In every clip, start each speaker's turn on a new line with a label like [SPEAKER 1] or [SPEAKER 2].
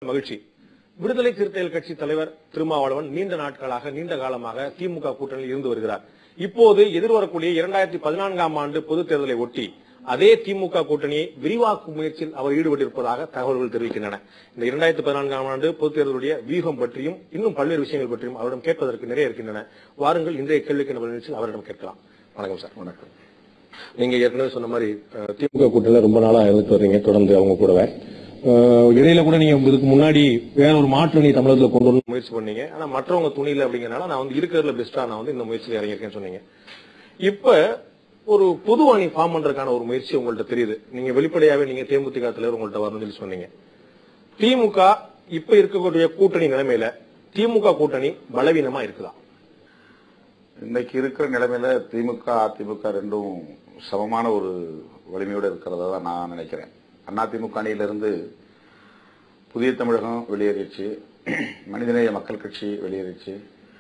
[SPEAKER 1] மகிழ்ச்சி விடுதலை சிறுத்தைகள் கட்சி தலைவர் திருமாவளவன் நீண்ட நாட்களாக நீண்ட காலமாக திமுக கூட்டணியில் இருந்து வருகிறார் இப்போது எதிர்வரக்கூடிய இரண்டாயிரத்தி பதினான்காம் ஆண்டு பொதுத் தேர்தலை ஒட்டி அதே திமுக கூட்டணியை விரிவாக்கும் முயற்சியில் அவர் ஈடுபட்டிருப்பதாக தகவல்கள் தெரிவிக்கின்றன இந்த இரண்டாயிரத்தி பதினான்காம் ஆண்டு பொதுத் தேர்தலுடைய வியூகம் பற்றியும் இன்னும் பல்வேறு விஷயங்கள் பற்றியும் அவரிடம் கேட்பதற்கு நிறைய இருக்கின்றன வாருங்கள் இன்றைய கேள்விக்கு நம்ம நிகழ்ச்சியில் அவரிடம் கேட்கலாம் வணக்கம் சார்
[SPEAKER 2] வணக்கம்
[SPEAKER 1] நீங்க ஏற்கனவே சொன்ன மாதிரி அஹ், திமுக கூட்டணியில ரொம்ப நாளா இருந்துட்டு வர்றீங்க தொடர்ந்து அவங்க கூடவே அஹ், இடையில கூட நீங்க இதுக்கு முன்னாடி வேற ஒரு மாற்று அணி தமிழகத்துல கொண்டு வரணும் முயற்சி பண்ணீங்க ஆனா மற்றவங்க துணியில அப்படிங்கறனால நான் வந்து இருக்கிறதுல பெஸ்டா நான் வந்து இந்த முயற்சியில் இறங்கியிருக்கேன்னு சொன்னீங்க இப்ப ஒரு புது அணி ஃபார்ம் பண்றதுக்கான ஒரு முயற்சி உங்கள்ட்ட தெரியுது நீங்க வெளிப்படையாவே நீங்க தேமுதிக தலைவர் உங்கள்ட்ட வரணும்னு சொல்லி சொன்னீங்க திமுக இப்ப இருக்கக்கூடிய கூட்டணி நிலைமையில திமுக கூட்டணி பலவீனமா இருக்குதா
[SPEAKER 2] இன்னைக்கு இருக்கிற நிலைமையில திமுக அதிமுக ரெண்டும் சமமான ஒரு வலிமையோடு இருக்கிறதா தான் நான் நினைக்கிறேன் அதிமுக அணியிலிருந்து புதிய தமிழகம் வெளியேறிச்சு மனிதநேய மக்கள் கட்சி வெளியேறிச்சு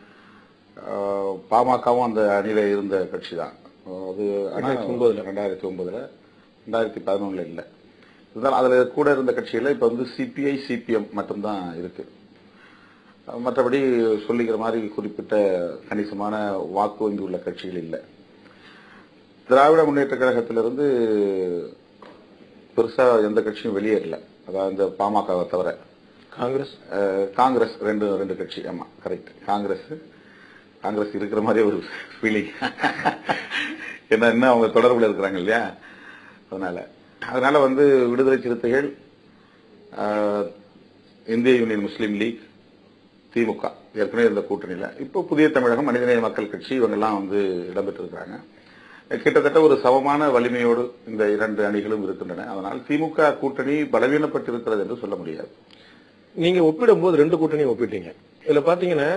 [SPEAKER 2] ஆஹ், பாமகவும் அந்த அணியில இருந்த கட்சி தான் அது
[SPEAKER 1] ரெண்டாயிரத்தி ஒன்பதுல.
[SPEAKER 2] ரெண்டாயிரத்தி ஒன்பதுல ரெண்டாயிரத்தி பதினொன்னுல இல்ல இருந்தாலும் அதுல கூட இருந்த கட்சியில இப்ப வந்து சிபிஐ சிபிஎம் மட்டும்தான் இருக்கு மற்றபடி சொல்லிக்கிற மாதிரி குறிப்பிட்ட கணிசமான வாக்கு வங்கி உள்ள கட்சிகள் இல்லை திராவிட முன்னேற்ற கழகத்திலிருந்து பெருசா எந்த கட்சியும் வெளியேறல அதாவது இந்த பாமகவை தவிர
[SPEAKER 1] காங்கிரஸ்
[SPEAKER 2] அஹ், காங்கிரஸ் ரெண்டு ரெண்டு கட்சி ஆமா கரெக்ட் காங்கிரஸ் காங்கிரஸ் இருக்கிற மாதிரி ஒரு ஃபீலிங் என்ன என்ன அவங்க தொடர்புல இருக்கிறாங்க இல்லையா அதனால அதனால வந்து விடுதலை சிறுத்தைகள் அஹ், இந்திய யூனியன் முஸ்லீம் லீக் திமுக ஏற்கனவே இருந்த கூட்டணியில இப்போ புதிய தமிழகம் மனிதநேய மக்கள் கட்சி இவங்கெல்லாம் வந்து இடம்பெற்றிருக்கிறாங்க கிட்டத்தட்ட ஒரு சமமான வலிமையோடு இந்த இரண்டு அணிகளும் இருக்கின்றன அதனால் திமுக கூட்டணி பலவீனப்பட்டிருக்கிறது என்று சொல்ல முடியாது
[SPEAKER 1] நீங்க ஒப்பிடும் போது ரெண்டு கூட்டணியும் ஒப்பிட்டீங்க இதுல பாத்தீங்கன்னா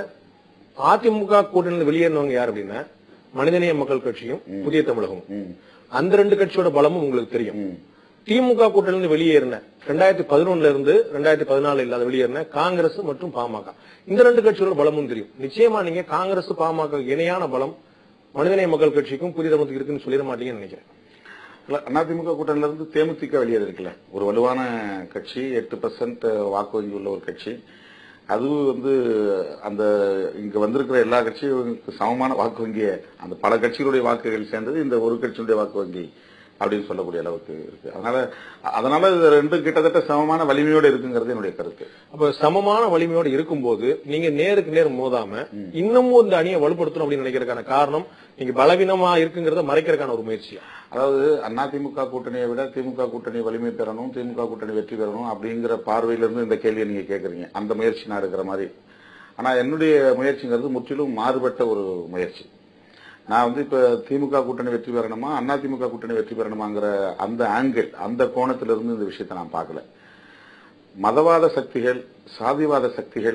[SPEAKER 1] அதிமுக கூட்டணியில் வெளியேறினவங்க யார் அப்படின்னா மனிதநேய மக்கள் கட்சியும் புதிய தமிழகமும்
[SPEAKER 2] ம்.
[SPEAKER 1] அந்த ரெண்டு கட்சியோட பலமும் உங்களுக்கு தெரியும்
[SPEAKER 2] ம்.
[SPEAKER 1] திமுக கூட்டணியிலிருந்து வெளியேறின ரெண்டாயிரத்தி பதினொன்னுல இருந்து ரெண்டாயிரத்தி பதினாலு இல்லாத வெளியேறின காங்கிரஸ் மற்றும் பாமக இந்த ரெண்டு கட்சியோட பலமும் தெரியும் நிச்சயமா நீங்க காங்கிரஸ் பாமக இணையான பலம் மனிதநேய மக்கள் கட்சிக்கும் புதிய தமிழகத்துக்கு இருக்குன்னு சொல்லிட மாட்டீங்கன்னு நினைக்கிறேன்
[SPEAKER 2] இல்ல, அதிமுக கூட்டணியில இருந்து தேமுதிக வெளியேறி இருக்குல்ல ஒரு வலுவான கட்சி எட்டு பர்சன்ட் வாக்கு வங்கி உள்ள ஒரு கட்சி அது வந்து அந்த இங்க வந்திருக்கிற எல்லா கட்சியும் சமமான வாக்கு வங்கிய அந்த பல கட்சிகளுடைய வாக்குகள் சேர்ந்தது இந்த ஒரு கட்சியுடைய வாக்கு வங்கி அப்படின்னு சொல்லக்கூடிய அளவுக்கு இருக்கு அதனால அதனால இது ரெண்டும் கிட்டத்தட்ட சமமான வலிமையோடு இருக்குங்கிறது என்னுடைய கருத்து
[SPEAKER 1] அப்ப சமமான வலிமையோடு இருக்கும்போது நீங்க நேருக்கு நேர் மோதாம இன்னமும் இந்த அணியை வலுப்படுத்தணும் அப்படின்னு நினைக்கிறதுக்கான காரணம் நீங்க பலவீனமா இருக்குங்கிறத மறைக்கிறதுக்கான ஒரு முயற்சி
[SPEAKER 2] அதாவது அதிமுக கூட்டணியை விட திமுக கூட்டணி வலிமை பெறணும் திமுக கூட்டணி வெற்றி பெறணும் அப்படிங்கிற பார்வையிலிருந்து இந்த கேள்வியை நீங்க கேக்குறீங்க அந்த முயற்சி நான் எடுக்கிற மாதிரி ஆனா என்னுடைய முயற்சிங்கிறது முற்றிலும் மாறுபட்ட ஒரு முயற்சி நான் வந்து இப்ப திமுக கூட்டணி வெற்றி பெறணுமா அதிமுக கூட்டணி வெற்றி பெறணுமாங்கிற அந்த ஆங்கிள் அந்த கோணத்திலிருந்து இந்த விஷயத்தை நான் பார்க்கல மதவாத சக்திகள் சாதிவாத சக்திகள்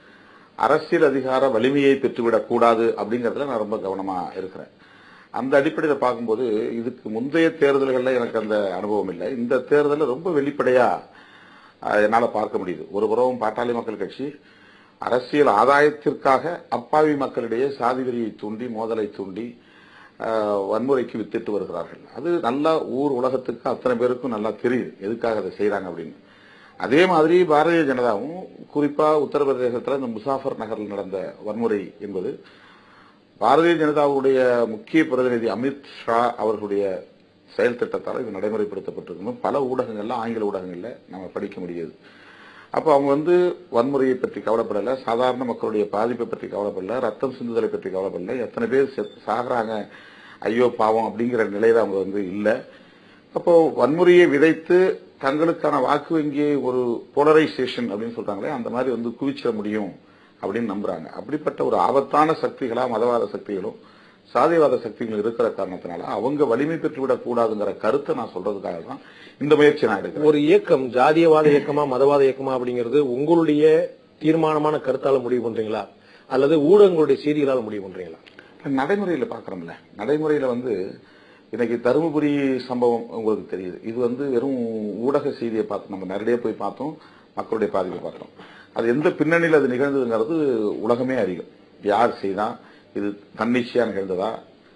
[SPEAKER 2] அரசியல் அதிகார வலிமையை பெற்றுவிடக் கூடாது அப்படிங்கறதுல நான் ரொம்ப கவனமா இருக்கிறேன் அந்த அடிப்படையில் பார்க்கும்போது இதுக்கு முந்தைய தேர்தல்கள்ல எனக்கு அந்த அனுபவம் இல்லை இந்த தேர்தலில் ரொம்ப வெளிப்படையா அஹ், என்னால பார்க்க முடியுது ஒரு புறம் பாட்டாளி மக்கள் கட்சி அரசியல் ஆதாயத்திற்காக அப்பாவி மக்களிடையே சாதி வெறியை தூண்டி மோதலை தூண்டி அஹ், வன்முறைக்கு வித்திட்டு வருகிறார்கள் அது நல்லா ஊர் உலகத்துக்கு அத்தனை பேருக்கும் நல்லா தெரியுது எதுக்காக அதை செய்றாங்க அப்படின்னு அதே மாதிரி பாரதிய ஜனதாவும் குறிப்பா உத்தரப்பிரதேசத்தில் இந்த முசாஃபர் நகரில் நடந்த வன்முறை என்பது பாரதிய ஜனதாவுடைய முக்கிய பிரதிநிதி அமித் ஷா அவர்களுடைய செயல் திட்டத்தால் இது நடைமுறைப்படுத்தப்பட்டிருக்கணும் பல ஊடகங்கள்ல ஆங்கில ஊடகங்கள்ல நம்ம படிக்க முடியுது அப்போ அவங்க வந்து வன்முறையை பற்றி கவலைப்படல சாதாரண மக்களுடைய பாதிப்பை பற்றி கவலைப்படல ரத்தம் சிந்துதலை பற்றி கவலைப்படல எத்தனை பேர் செத்- சாகுறாங்க ஐயோ பாவம் அப்படிங்கிற நிலையில அவங்க வந்து இல்லை அப்போ வன்முறையை விதைத்து தங்களுக்கான வாக்கு வங்கியை ஒரு போலரைசேஷன் அப்படின்னு சொல்றாங்களே அந்த மாதிரி வந்து குவிச்சிட முடியும் அப்படின்னு நம்புறாங்க அப்படிப்பட்ட ஒரு ஆபத்தான சக்திகளா மதவாத சக்திகளும் சாதிவாத சக்திகளும் இருக்கிற காரணத்தினால அவங்க வலிமை பெற்றுவிடக் கூடாதுங்கிற கருத்தை நான் சொல்றதுக்காக தான் இந்த முயற்சி நான் எடுக்கிறேன்
[SPEAKER 1] ஒரு இயக்கம் ஜாதியவாத இயக்கமா மதவாத இயக்கமா அப்படிங்கிறது உங்களுடைய தீர்மானமான கருத்தால முடிவு பண்றீங்களா அல்லது ஊடகங்களுடைய செய்திகளால முடிவு பண்றீங்களா
[SPEAKER 2] நடைமுறையில பாக்குறோம்ல நடைமுறையில வந்து இன்னைக்கு தருமபுரி சம்பவம் உங்களுக்கு தெரியுது இது வந்து வெறும் ஊடக செய்தியை பார்த்து நம்ம நேரடியாக போய் பார்த்தோம் மக்களுடைய பாதிப்பை பார்த்தோம் அது எந்த பின்னணியில் அது நிகழ்ந்ததுங்கிறது உலகமே அறியும் யார் செய்தா இது தன்னிச்சையா நிகழ்ந்ததா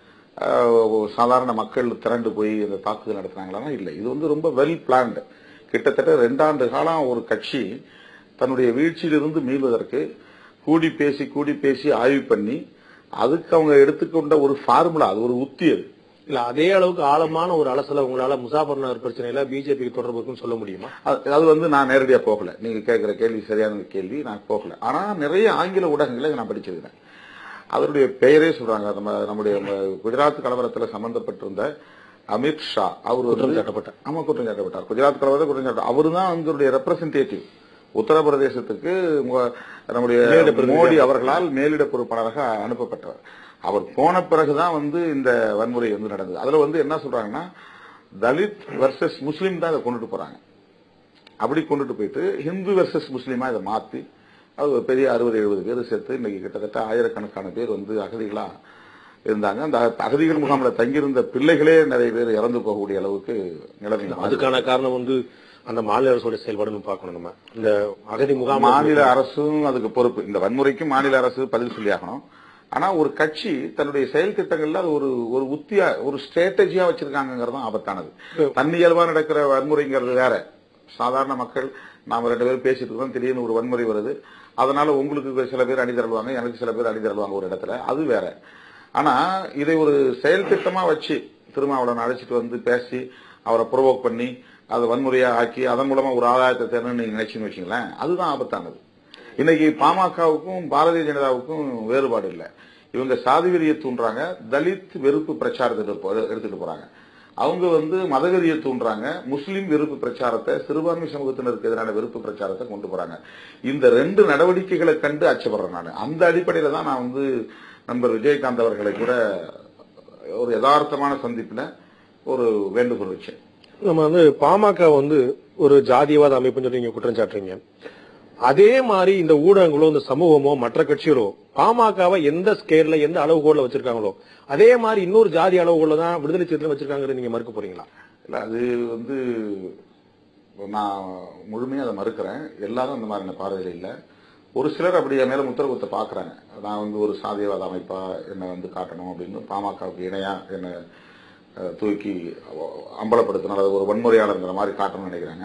[SPEAKER 2] ஆஹ், சாதாரண மக்கள் திரண்டு போய் இந்த தாக்குதல் நடத்தினாங்களா இல்லை இது வந்து ரொம்ப வெல் பிளான்டு கிட்டத்தட்ட ரெண்டாண்டு காலம் ஒரு கட்சி தன்னுடைய வீழ்ச்சியிலிருந்து மீள்வதற்கு கூடி பேசி கூடி பேசி ஆய்வு பண்ணி அதுக்கு அவங்க எடுத்துக்கொண்ட ஒரு ஃபார்முலா அது ஒரு உத்தி அது
[SPEAKER 1] இல்ல அதே அளவுக்கு ஆழமான ஒரு அலசல உங்களால முசாபர் நகர் பிரச்சனையில பிஜேபிக்கு தொடர்பு இருக்குன்னு சொல்ல முடியுமா
[SPEAKER 2] அது அது வந்து நான் நேரடியா போகல நீங்க கேட்கிற கேள்வி சரியான கேள்வி நான் போகல ஆனா நிறைய ஆங்கில ஊடகங்களை நான் படிச்சிருக்கிறேன் அதனுடைய பெயரே சொல்றாங்க நம்ம நம்முடைய நம்ம குஜராத் கலவரத்துல சம்பந்தப்பட்டிருந்த அமித் ஷா அவர்
[SPEAKER 1] குற்றம்
[SPEAKER 2] வந்து
[SPEAKER 1] சாட்டப்பட்ட
[SPEAKER 2] ஆமா குற்றம் சாட்டப்பட்டார் குஜராத் கலவரத்தை குற்றம் சாட்ட அவர் தான் அவங்களுடைய ரெப்ரசன்டேட்டிவ் உத்தரப்பிரதேசத்துக்கு மு- நம்முடைய
[SPEAKER 1] மேலிட பிரதிநிதி.
[SPEAKER 2] மோடி அவர்களால் மேலிட பொறுப்பாளராக அனுப்பப்பட்டவர் அவர் போன பிறகுதான் வந்து இந்த வன்முறை வந்து நடந்தது அதுல வந்து என்ன சொல்றாங்கன்னா தலித் வர்சஸ் முஸ்லீம் தான் இதை கொண்டுட்டு போறாங்க அப்படி கொண்டுட்டு போயிட்டு ஹிந்து வெர்சஸ் முஸ்லீமா இதை மாத்தி அது ஒரு பெரிய அறுபது எழுபது பேர் சேர்த்து இன்னைக்கு கிட்டத்தட்ட ஆயிரக்கணக்கான பேர் வந்து அகதிகளா இருந்தாங்க அந்த அகதிகள் முகாமில் தங்கியிருந்த பிள்ளைகளே நிறைய பேர் இறந்து போகக்கூடிய அளவுக்கு நிலைமை மாறி.
[SPEAKER 1] அதுக்கான காரணம் வந்து அந்த மாநில அரசோட செயல்பாடுன்னு பார்க்கணும் நம்ம இந்த அகதி முகாம்
[SPEAKER 2] மாநில அரசும் அதுக்கு பொறுப்பு இந்த வன்முறைக்கு மாநில அரசு பதில் சொல்லியாகணும் ஆனா ஒரு கட்சி தன்னுடைய செயல் திட்டங்கள்ல அது ஒரு ஒரு உத்தியா ஒரு ஸ்ட்ராட்டஜியா வச்சிருக்காங்கிறது தான் ஆபத்தானது தன்னியல்பா நடக்கிற வன்முறைங்கிறது வேற சாதாரண மக்கள் நாம ரெண்டு பேரும் பேசிட்டு இருக்கோம் திடீர்னு ஒரு வன்முறை வருது அதனால உங்களுக்கு சில பேர் அணிதிரள்வாங்க எனக்கு சில பேர் அணிதிரள்வாங்க ஒரு இடத்துல அது வேற ஆனா இதை ஒரு செயல் திட்டமா வச்சு திருமாவளவன் அழைச்சிட்டு வந்து பேசி அவரை ப்ரொவோக் பண்ணி அதை வன்முறையா ஆக்கி அதன் மூலமா ஒரு ஆதாயத்தை தேர்ந்து நீங்க நினைச்சுன்னு வச்சுங்களேன் அதுதான் ஆபத்தானது இன்னைக்கு பாமகவுக்கும் பாரதிய ஜனதாவுக்கும் வேறுபாடு இல்லை இவங்க சாதி வெறியை தூண்டுறாங்க தலித் வெறுப்பு பிரச்சாரத்தை போ- எடுத்துட்டு போறாங்க அவங்க வந்து மதவெறியை தூண்டுறாங்க முஸ்லிம் வெறுப்பு பிரச்சாரத்தை சிறுபான்மை சமூகத்தினருக்கு எதிரான வெறுப்பு பிரச்சாரத்தை கொண்டு போறாங்க இந்த ரெண்டு நடவடிக்கைகளை கண்டு அச்சப்படுறேன் நான் அந்த அடிப்படையில தான் நான் வந்து நண்பர் விஜயகாந்த் அவர்களை கூட ஒரு யதார்த்தமான சந்திப்புல ஒரு வேண்டுகோள் வச்சேன்
[SPEAKER 1] நம்ம வந்து பாமக வந்து ஒரு ஜாதியவாத அமைப்புன்னு சொல்லி நீங்க குற்றம் சாட்டுறீங்க அதே மாதிரி இந்த ஊடகங்களோ இந்த சமூகமோ மற்ற கட்சிகளோ பாமகவை எந்த ஸ்கேல்ல எந்த அளவுகோல்ல வச்சிருக்காங்களோ அதே மாதிரி இன்னொரு ஜாதி அளவுகோல்ல தான் விடுதலை சிறுத்தைகள் வச்சிருக்காங்கிறது நீங்க மறுக்க போறீங்களா
[SPEAKER 2] இல்ல அது வந்து நான் முழுமையா அதை மறுக்கிறேன் எல்லாரும் அந்த மாதிரியான பார்வையில் இல்லை ஒரு சிலர் அப்படி என் மேல முத்திர குத்த பாக்குறாங்க நான் வந்து ஒரு சாதியவாத அமைப்பா என்னை வந்து காட்டணும் அப்படின்னு பாமகவுக்கு இணையா என்னை அஹ், தூக்கி அம்பலப்படுத்தணும் அல்லது ஒரு வன்முறையாளர்ங்கிற மாதிரி காட்டணும்னு நினைக்கிறாங்க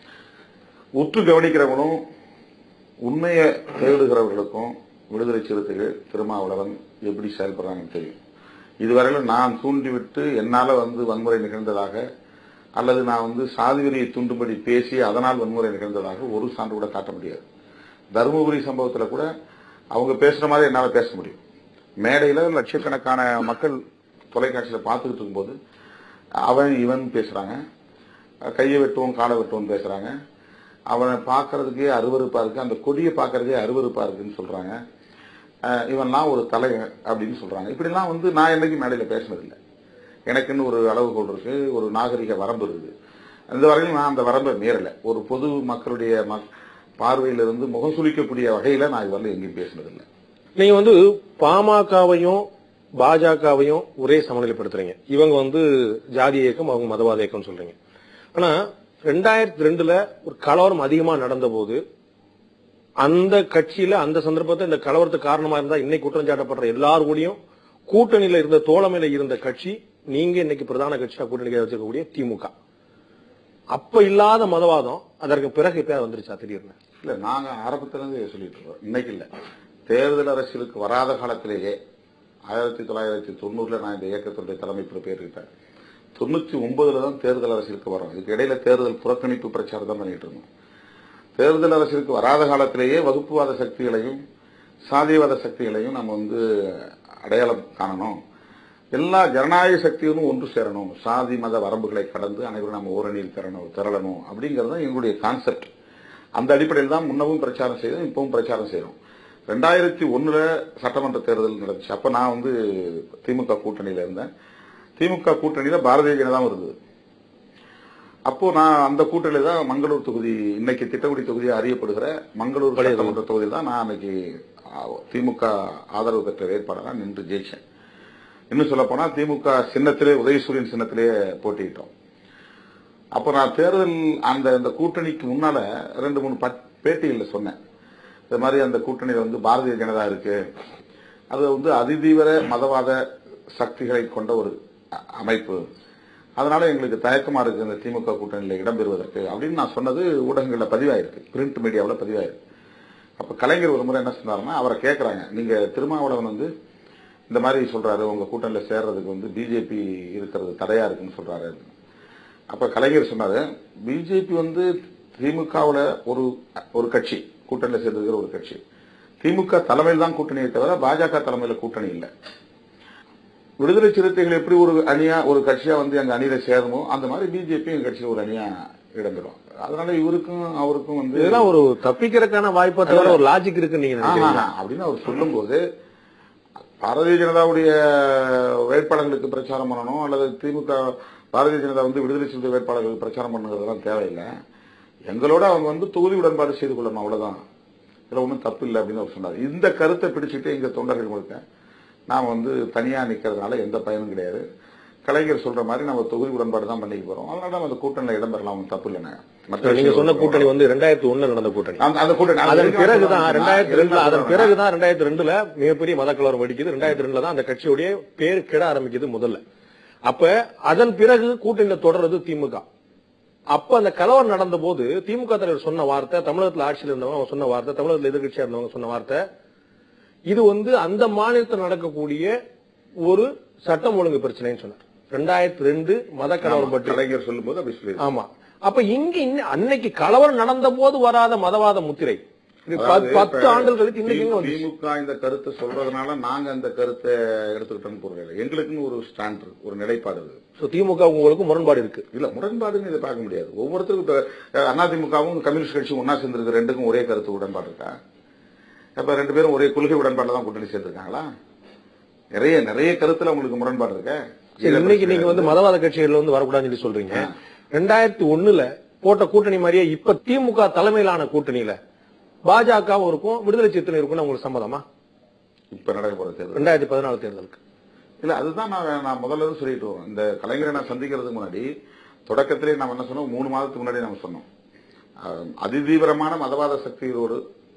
[SPEAKER 2] உற்று கவனிக்கிறவங்களும் உண்மையை தேடுகிறவர்களுக்கும் விடுதலை சிறுத்தைகள் திருமாவளவன் எப்படி செயல்படுறாங்கன்னு தெரியும் இதுவரையிலும் நான் தூண்டிவிட்டு என்னால வந்து வன்முறை நிகழ்ந்ததாக அல்லது நான் வந்து சாதிவெறியை தூண்டும்படி பேசி அதனால் வன்முறை நிகழ்ந்ததாக ஒரு சான்று கூட காட்ட முடியாது தருமபுரி சம்பவத்துல கூட அவங்க பேசுற மாதிரி என்னால பேச முடியும் மேடையில லட்சக்கணக்கான மக்கள் தொலைக்காட்சியில பார்த்துக்கிட்டு இருக்கும்போது அவன் இவன் பேசுறாங்க கையை வெட்டுவோம் காலை வெட்டுவோம் பேசுறாங்க அவனை பார்க்கறதுக்கே அருவருப்பா இருக்கு அந்த கொடியை பார்க்கறதே அருவருப்பா இருக்குன்னு சொல்றாங்க அஹ் இவன்லாம் ஒரு தலைவன் அப்படின்னு சொல்றாங்க இப்படிலாம் வந்து நான் என்னைக்கு மேடையில பேசினதில்லை எனக்குன்னு ஒரு அளவுகோல் இருக்கு ஒரு நாகரிக வரம்பு இருக்குது அந்த வரையிலும் நான் அந்த வரம்பை மீறல ஒரு பொது மக்களுடைய மக்- பார்வையிலிருந்து முகம் சுளிக்கக்கூடிய வகையில நான் இதுவரை எங்கேயும் பேசினதில்லை
[SPEAKER 1] நீங்க வந்து பாமகவையும் பாஜகவையும் ஒரே சமநிலைப்படுத்துறீங்க இவங்க வந்து ஜாதி இயக்கம் அவங்க மதவாத இயக்கம் சொல்றீங்க ஆனா ரெண்டாயிரத்தி ரெண்டுல ஒரு கலவரம் அதிகமா நடந்த போது அந்த கட்சியில அந்த சந்தர்ப்பத்தை இந்த கலவரத்துக்கு காரணமா இருந்தா இன்னைக்கு குற்றம் சாட்டப்படுற எல்லார் கூடயும் கூட்டணியில இருந்த தோழமையில இருந்த கட்சி நீங்க இன்னைக்கு பிரதான கட்சியா கூட்டணி வச்சிருக்கக்கூடிய திமுக அப்ப இல்லாத மதவாதம் அதற்கு பிறகு இப்ப வந்துருச்சா திடீர்னு
[SPEAKER 2] இல்ல நாங்க ஆரம்பத்துல இருந்து சொல்லிட்டு இருக்கோம் இன்னைக்கு இல்ல தேர்தல் அரசியலுக்கு வராத காலத்திலேயே ஆயிரத்தி தொள்ளாயிரத்தி தொண்ணூறுல நான் இந்த இயக்கத்துடைய தலைமை பொறுப்பேற்றுக்கிட்டேன் தொண்ணூத்தி ஒன்பதுல தான் தேர்தல் அரசியலுக்கு வரோம் இதுக்கு இடையில தேர்தல் புறக்கணிப்பு பிரச்சாரம் தான் பண்ணிட்டு இருந்தோம் தேர்தல் அரசியலுக்கு வராத காலத்திலேயே வகுப்புவாத சக்திகளையும் சாதியவாத சக்திகளையும் நம்ம வந்து அடையாளம் காணணும் எல்லா ஜனநாயக சக்திகளும் ஒன்று சேரணும் சாதி மத வரம்புகளை கடந்து அனைவரும் நம்ம ஓரணியில் திரணும் திரளணும் அப்படிங்கிறது தான் எங்களுடைய கான்செப்ட் அந்த அடிப்படையில் தான் முன்னவும் பிரச்சாரம் செய்தோம் இப்பவும் பிரச்சாரம் செய்யறோம் ரெண்டாயிரத்தி ஒண்ணுல சட்டமன்ற தேர்தல் நடந்துச்சு அப்ப நான் வந்து திமுக கூட்டணியில இருந்தேன் திமுக கூட்டணியில பாரதிய ஜனதாவும் இருந்தது அப்போ நான் அந்த கூட்டணியில தான் மங்களூர் தொகுதி இன்னைக்கு திட்டக்குடி தொகுதி அறியப்படுகிற மங்களூர்
[SPEAKER 1] பழைய
[SPEAKER 2] சட்டமன்ற தொகுதியில் தான் நான் அன்னைக்கு ஆ, திமுக ஆதரவு பெற்ற வேட்பாளராக நின்று ஜெயிச்சேன் இன்னும் சொல்ல போனா திமுக சின்னத்திலே உதயசூரியன் சின்னத்திலே போட்டியிட்டோம் அப்ப நான் தேர்தல் அந்த அந்த கூட்டணிக்கு முன்னால ரெண்டு மூணு பட்- பேட்டிகள்ல சொன்னேன் இந்த மாதிரி அந்த கூட்டணியில வந்து பாரதிய ஜனதா இருக்கு அது வந்து அதிதீவிர மதவாத சக்திகளை கொண்ட ஒரு அ- அமைப்பு அதனால எங்களுக்கு தயக்கமா இருக்கு இந்த திமுக கூட்டணியில் இடம்பெறுவதற்கு அப்படின்னு நான் சொன்னது ஊடகங்கள்ல பதிவாயிருக்கு பிரிண்ட் மீடியாவில் பதிவாயிருக்கு அப்ப கலைஞர் ஒரு முறை என்ன சொன்னாருன்னா அவரை கேட்கறாங்க நீங்க திருமாவளவன் வந்து இந்த மாதிரி சொல்றாரு உங்க கூட்டணியில் சேர்றதுக்கு வந்து பிஜேபி இருக்கிறது தடையா இருக்குன்னு சொல்றாரு அப்ப கலைஞர் சொன்னாரு பிஜேபி வந்து திமுகவுல ஒரு ஒரு கட்சி கூட்டணியில் சேர்ந்திருக்கிற ஒரு கட்சி திமுக தலைமையில் தான் கூட்டணியை தவிர பாஜக தலைமையில கூட்டணி இல்லை விடுதலை சிறுத்தைகள் எப்படி ஒரு அணியா ஒரு கட்சியா வந்து அங்க அணியில சேரணுமோ அந்த மாதிரி பிஜேபி எங்க கட்சியில ஒரு அணியா இடம்பெறும் அதனால இவருக்கும் அவருக்கும் வந்து
[SPEAKER 1] இதெல்லாம் ஒரு தப்பிக்கிறதுக்கான வாய்ப்பை தவிர ஒரு லாஜிக் இருக்குன்னு நீங்க நினைக்கிறீங்களா
[SPEAKER 2] ஆஹா, அப்படின்னு அவர் சொல்லும்போது பாரதிய ஜனதாவுடைய வேட்பாளர்களுக்கு பிரச்சாரம் பண்ணணும் அல்லது திமுக பாரதிய ஜனதா வந்து விடுதலை சிறுத்தை வேட்பாளர்களுக்கு பிரச்சாரம் பண்ணுறதெல்லாம் தேவையில்லை எங்களோட அவங்க வந்து தொகுதி உடன்பாடு செய்து கொள்ளணும் அவ்வளவுதான் இதுல ஒன்றும் தப்பு இல்லை அப்படின்னு அவர் சொன்னார் இந்த கருத்தை பிடிச்சிட்டு எங்க தொண்டர்கள் முழுக்க நாம் வந்து தனியா நிக்கிறதுனால எந்த பயனும் கிடையாது கலைஞர் சொல்ற மாதிரி நம்ம தொகுதி உடன்பாடு தான் பண்ணிக்க போறோம் அதனால நம்ம அந்த கூட்டணியில் இடம்பெறலாம் ஒன்றும் தப்பு இல்லைங்க மற்ற
[SPEAKER 1] நீங்க சொன்ன
[SPEAKER 2] விஷயம்
[SPEAKER 1] கூட்டணி வந்து ரெண்டாயிரத்தி ஒண்ணுல நடந்த கூட்டணி
[SPEAKER 2] அந்த- அந்த கூட்டணி அது
[SPEAKER 1] அதன்
[SPEAKER 2] எதுக்காக
[SPEAKER 1] பிறகுதான்
[SPEAKER 2] சொல்றேன்னா,
[SPEAKER 1] ரெண்டாயிரத்தி ரெண்டுல
[SPEAKER 2] எதுக்காக
[SPEAKER 1] அதன்
[SPEAKER 2] சொல்றேன்னா,
[SPEAKER 1] பிறகுதான் ரெண்டாயிரத்தி ரெண்டுல மிகப்பெரிய மதக்கலவரம் வெடிக்குது ரெண்டாயிரத்தி ரெண்டுல தான் அந்த கட்சியுடைய பேர் கெட ஆரம்பிக்குது முதல்ல அப்ப அதன் பிறகு கூட்டணியில தொடர்றது திமுக அப்ப அந்த கலவரம் நடந்த போது திமுக தலைவர் சொன்ன வார்த்தை தமிழகத்துல ஆட்சியில் இருந்தவங்க அவங்க சொன்ன வார்த்தை தமிழகத்துல எதிர்கட்சியா இருந்தவங்க சொன்ன வார்த்தை இது வந்து அந்த மாநிலத்தில் நடக்கக்கூடிய ஒரு சட்டம் ஒழுங்கு பிரச்சனைன்னு சொன்னார் ரெண்டாயிரத்தி ரெண்டு மத கலவரம் பற்றி
[SPEAKER 2] கலைஞர் சொல்லும்போது அப்படி சொல்லி
[SPEAKER 1] ஆமா அப்ப இங்க இன்ன- அன்னைக்கு கலவரம் நடந்த போது வராத மதவாத முத்திரை இது ப-
[SPEAKER 2] அதாவது
[SPEAKER 1] பத்து
[SPEAKER 2] இப்ப
[SPEAKER 1] ஆண்டுகள் கழித்து இன்னைக்கு எங்க வந்துச்சு?
[SPEAKER 2] திமுக இந்த கருத்தை சொல்றதுனால நாங்க அந்த கருத்தை எடுத்துக்கிட்டோம்னு பொருள் எங்களுக்குன்னு ஒரு ஸ்டாண்ட் இருக்கு ஒரு நிலைப்பாடு இருக்கு
[SPEAKER 1] So, திமுக உங்களுக்கு முரண்பாடு இருக்கு
[SPEAKER 2] இல்ல முரண்பாடுன்னு இதை பார்க்க முடியாது ஒவ்வொருத்தருக்கும் இப்ப அஹ், அதிமுகவும் கம்யூனிஸ்ட் கட்சியும் ஒன்னா சேர்ந்திருக்கு ரெண்டுக்கும் ஒரே கருத்து உடன்பாடு இருக்கா அப்ப ரெண்டு பேரும் ஒரே கொள்கை உடன்பாடுல தான் கூட்டணி சேர்ந்திருக்காங்களா நிறைய நிறைய கருத்துல உங்களுக்கு முரண்பாடு இருக்க
[SPEAKER 1] சரி, இன்னைக்கு நீங்க வந்து மதவாத கட்சிகள்ல வந்து வரக்கூடாதுன்னு சொல்லி சொல்றீங்க ரெண்டாயிரத்தி ஒண்ணுல போட்ட கூட்டணி மாதிரியே இப்ப திமுக தலைமையிலான கூட்டணியில பாஜகவும் இருக்கும் விடுதலை சிறுத்தை இருக்கும் உங்களுக்கு சம்மதமா
[SPEAKER 2] இப்ப நடக்க போற தேர்தல்
[SPEAKER 1] ரெண்டாயிரத்தி பதினாலு தேர்தலுக்கு
[SPEAKER 2] இல்ல அதுதான் நான் நான் முதல்ல இருந்து சொல்லிட்டு வரோம் இந்த கலைஞரை நான் சந்திக்கிறதுக்கு முன்னாடி தொடக்கத்திலே நாம் என்ன சொன்னோம் மூணு மாதத்துக்கு முன்னாடி நம்ம சொன்னோம் அஹ், அதிதீவிரமான மதவாத சக்திகளோடு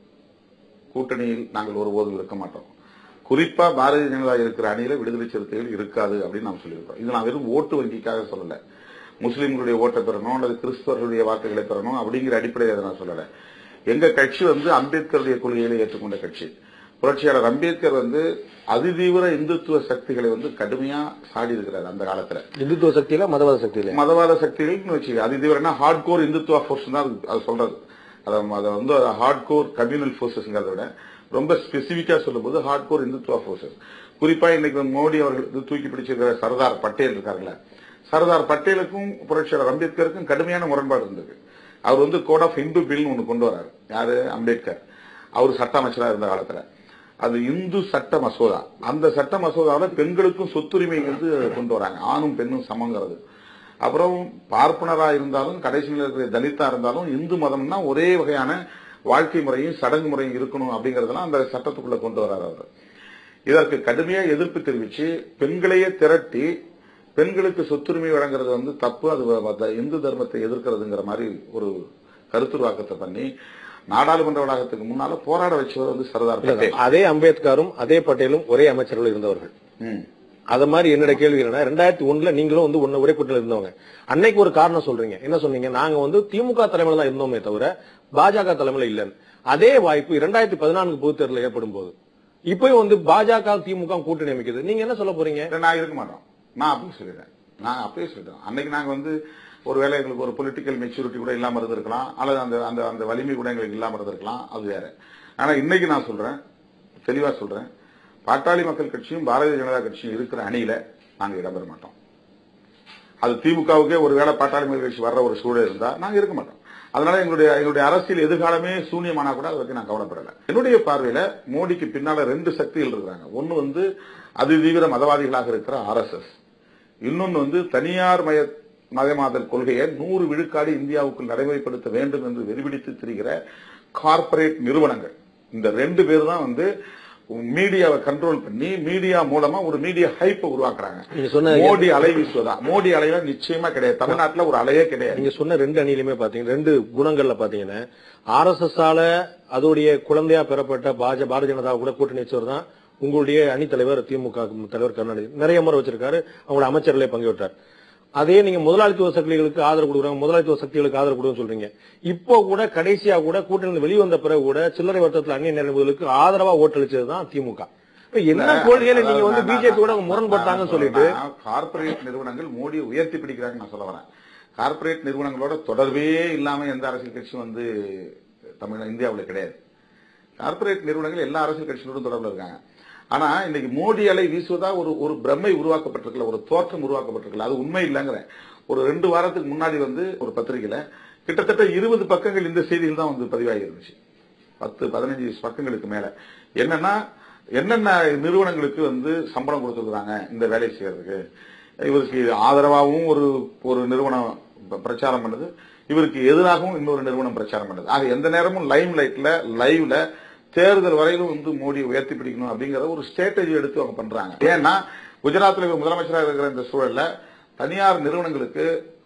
[SPEAKER 2] கூட்டணியில் நாங்கள் ஒருபோதும் இருக்க மாட்டோம் குறிப்பா பாரதிய ஜனதா இருக்கிற அணியில விடுதலை சிறுத்தைகள் இருக்காது அப்படின்னு நாம் சொல்லியிருக்கோம் இது நான் வெறும் ஓட்டு வங்கிக்காக சொல்லல முஸ்லிம்களுடைய ஓட்டை பெறணும் அல்லது கிறிஸ்தவர்களுடைய வாக்குகளை பெறணும் அப்படிங்கிற அடிப்படையில் அதை நான் சொல்லல எங்க கட்சி வந்து அம்பேத்கருடைய கொள்கைகளை ஏற்றுக்கொண்ட கட்சி புரட்சியாளர் அம்பேத்கர் வந்து அதிதீவிர இந்துத்துவ சக்திகளை வந்து கடுமையா சாடி இருக்கிறார் அந்த காலத்துல
[SPEAKER 1] இந்துத்துவ சக்தியில மதவாத சக்தியில
[SPEAKER 2] மதவாத சக்திகள்னு வச்சு அதிதீவிரம்னா ஹார்ட் கோர் இந்துத்துவா ஃபோர்ஸ் தான் அது- அது சொல்றது அதை அதை வந்து ஹார்ட் கோர் கம்யூனல் ஃபோர்ஸஸ்ங்கிறத விட ரொம்ப ஸ்பெசிபிக்கா சொல்லும்போது ஹார்ட் கோர் இந்துத்துவா ஃபோர்ஸஸ் குறிப்பா இன்னைக்கு வந்து மோடி அவர்கள் வந்து தூக்கி பிடிச்சிருக்கிற சர்தார் பட்டேல் இருக்காருல்ல சர்தார் பட்டேலுக்கும் புரட்சியாளர் அம்பேத்கருக்கும் கடுமையான முரண்பாடு இருந்தது அவர் வந்து கோட் ஆஃப் இந்து பில் ஒன்று கொண்டு வராரு யாரு அம்பேத்கர் அவர் சட்ட அமைச்சரா இருந்த காலத்துல அது இந்து சட்ட மசோதா அந்த சட்ட மசோதாவில் பெண்களுக்கும் சொத்துரிமை வந்து கொண்டு வராங்க ஆணும் பெண்ணும் சமங்கிறது அப்புறம் பார்ப்பனரா இருந்தாலும் கடைசியில் இருக்கிற தலித்தா இருந்தாலும் இந்து மதம்னா ஒரே வகையான வாழ்க்கை முறையும் சடங்கு முறையும் இருக்கணும் அப்படிங்கறதெல்லாம் அந்த சட்டத்துக்குள்ள கொண்டு வராரு அவர் இதற்கு கடுமையா எதிர்ப்பு தெரிவிச்சு பெண்களையே திரட்டி பெண்களுக்கு சொத்துரிமை வழங்குறது வந்து தப்பு அது வ- வ- இந்து தர்மத்தை எதிர்க்கிறதுங்கிற மாதிரி ஒரு கருத்துருவாக்கத்தை பண்ணி நாடாளுமன்ற வளாகத்துக்கு முன்னால போராட வச்சவர் வந்து சர்தார் பட்டேல்
[SPEAKER 1] அதே அம்பேத்கரும் அதே பட்டேலும் ஒரே அமைச்சர்கள் இருந்தவர்கள்
[SPEAKER 2] ம்.
[SPEAKER 1] அத மாதிரி என்னோட கேள்வி என்னன்னா ரெண்டாயிரத்தி ஒண்ணுல நீங்களும் வந்து ஒன்னு ஒரே கூட்டத்தில் இருந்தவங்க அன்னைக்கு ஒரு காரணம் சொல்றீங்க என்ன சொன்னீங்க நாங்க வந்து திமுக தலைமையில தான் இருந்தோமே தவிர பாஜக தலைமையில இல்லைன்னு அதே வாய்ப்பு இரண்டாயிரத்தி பதினான்கு பொதுத் தேர்தல் ஏற்படும் போது இப்பயும் வந்து பாஜக திமுக கூட்டணி அமைக்குது நீங்க என்ன சொல்ல போறீங்க
[SPEAKER 2] இல்ல, நான் இருக்க மாட்டோம் நான் அப்பயும் சொல்லிட்டேன் நான் அப்பயே சொல்லிட்டேன் அன்னைக்கு நாங்க வந்து ஒருவேளை எங்களுக்கு ஒரு பொலிட்டிக்கல் மெச்சூரிட்டி கூட இல்லாம இருந்திருக்கலாம் அல்லது அந்த அந்த அந்த வலிமை கூட எங்களுக்கு இல்லாம இருந்திருக்கலாம் அது வேற ஆனா இன்னைக்கு நான் சொல்றேன் தெளிவா சொல்றேன் பாட்டாளி மக்கள் கட்சியும் பாரதிய ஜனதா கட்சியும் இருக்கிற அணியில நாங்க இடம்பெற மாட்டோம் அது திமுகவுக்கே ஒருவேளை பாட்டாளி மக்கள் கட்சி வர்ற ஒரு சூழல் இருந்தா நாங்க இருக்க மாட்டோம் அதனால எங்களுடைய எங்களுடைய அரசியல் எதிர்காலமே சூன்யமானா கூட அதை பத்தி நான் கவலைப்படல என்னுடைய பார்வையில மோடிக்கு பின்னால ரெண்டு சக்திகள் இருக்கிறாங்க ஒன்னு வந்து அதிதீவிர மதவாதிகளாக இருக்கிற ஆர்எஸ்எஸ் இன்னொன்னு வந்து தனியார் மய மதமாதல் கொள்கையை நூறு விழுக்காடு இந்தியாவுக்குள் நடைமுறைப்படுத்த வேண்டும் என்று வெறிபிடித்து திரிகிற கார்ப்பரேட் நிறுவனங்கள் இந்த ரெண்டு பேர் தான் வந்து மீடியாவை கண்ட்ரோல் பண்ணி மீடியா மூலமா ஒரு மீடியா ஹைப்பை உருவாக்குறாங்க
[SPEAKER 1] நீங்க சொன்ன
[SPEAKER 2] மோடி அலை வீசுவதா மோடி அலையில நிச்சயமா கிடையாது தமிழ்நாட்டுல ஒரு அலையே கிடையாது
[SPEAKER 1] நீங்க சொன்ன ரெண்டு அணியிலுமே பாத்தீங்கன்னா ரெண்டு குணங்கள்ல பாத்தீங்கன்னா ஆர்எஸ்எஸ் ஆல அதோடைய குழந்தையா பெறப்பட்ட பாஜ பாரதிய ஜனதா கூட கூட்டணி வச்சவர் தான் உங்களுடைய அணி தலைவர் திமுக தலைவர் கருணாநிதி நிறைய முறை வச்சிருக்காரு அவங்களோட அமைச்சர்களே பங்கு விட்டார் அதே நீங்க முதலாளித்துவ சக்திகளுக்கு ஆதரவு கொடுக்குறாங்க முதலாளித்துவ சக்திகளுக்கு ஆதரவு கொடுக்குன்னு சொல்றீங்க இப்போ கூட கடைசியா கூட கூட்டணி வெளிவந்த பிறகு கூட சில்லறை வர்த்தகத்தில் அந்நிய நிலைமைகளுக்கு ஆதரவா ஓட்டளிச்சது தான் திமுக இப்ப என்ன கொள்கையில நீங்க வந்து பிஜேபி கூட முரண்பட்டாங்கன்னு சொல்லிட்டு
[SPEAKER 2] கார்ப்பரேட் நிறுவனங்கள் மோடியை உயர்த்தி பிடிக்கிறாங்க நான் சொல்ல வரேன் கார்ப்பரேட் நிறுவனங்களோட தொடர்பே இல்லாம எந்த அரசியல் கட்சியும் வந்து தமிழ் இந்தியாவுல கிடையாது கார்ப்பரேட் நிறுவனங்கள் எல்லா அரசியல் கட்சிகளோடும் தொடர்புல இருக்காங்க ஆனா இன்னைக்கு மோடி அலை வீசுவதா ஒரு ஒரு பிரமை உருவாக்கப்பட்டிருக்கல ஒரு தோற்றம் உருவாக்கப்பட்டிருக்கல அது உண்மை இல்லைங்கிறேன் ஒரு ரெண்டு வாரத்துக்கு முன்னாடி வந்து ஒரு பத்திரிகையில கிட்டத்தட்ட இருபது பக்கங்கள் இந்த செய்திகள் தான் வந்து பதிவாகி இருந்துச்சு பத்து பதினஞ்சு பக்கங்களுக்கு மேல என்னன்னா என்னென்ன நிறுவனங்களுக்கு வந்து சம்பளம் கொடுத்துருக்காங்க இந்த வேலை செய்யறதுக்கு இவருக்கு ஆதரவாகவும் ஒரு ஒரு நிறுவனம் ப- பிரச்சாரம் பண்ணுது இவருக்கு எதிராகவும் இன்னொரு நிறுவனம் பிரச்சாரம் பண்ணுது ஆக எந்த நேரமும் லைம் லைட்ல லைவ்ல தேர்தல் வரையிலும் வந்து மோடியை உயர்த்தி பிடிக்கணும் அப்படிங்கிற ஒரு ஸ்ட்ராட்டஜி எடுத்து அவங்க பண்றாங்க ஏன்னா குஜராத்ல இவர் முதலமைச்சராக இருக்கிற இந்த சூழல்ல தனியார் நிறுவனங்களுக்கு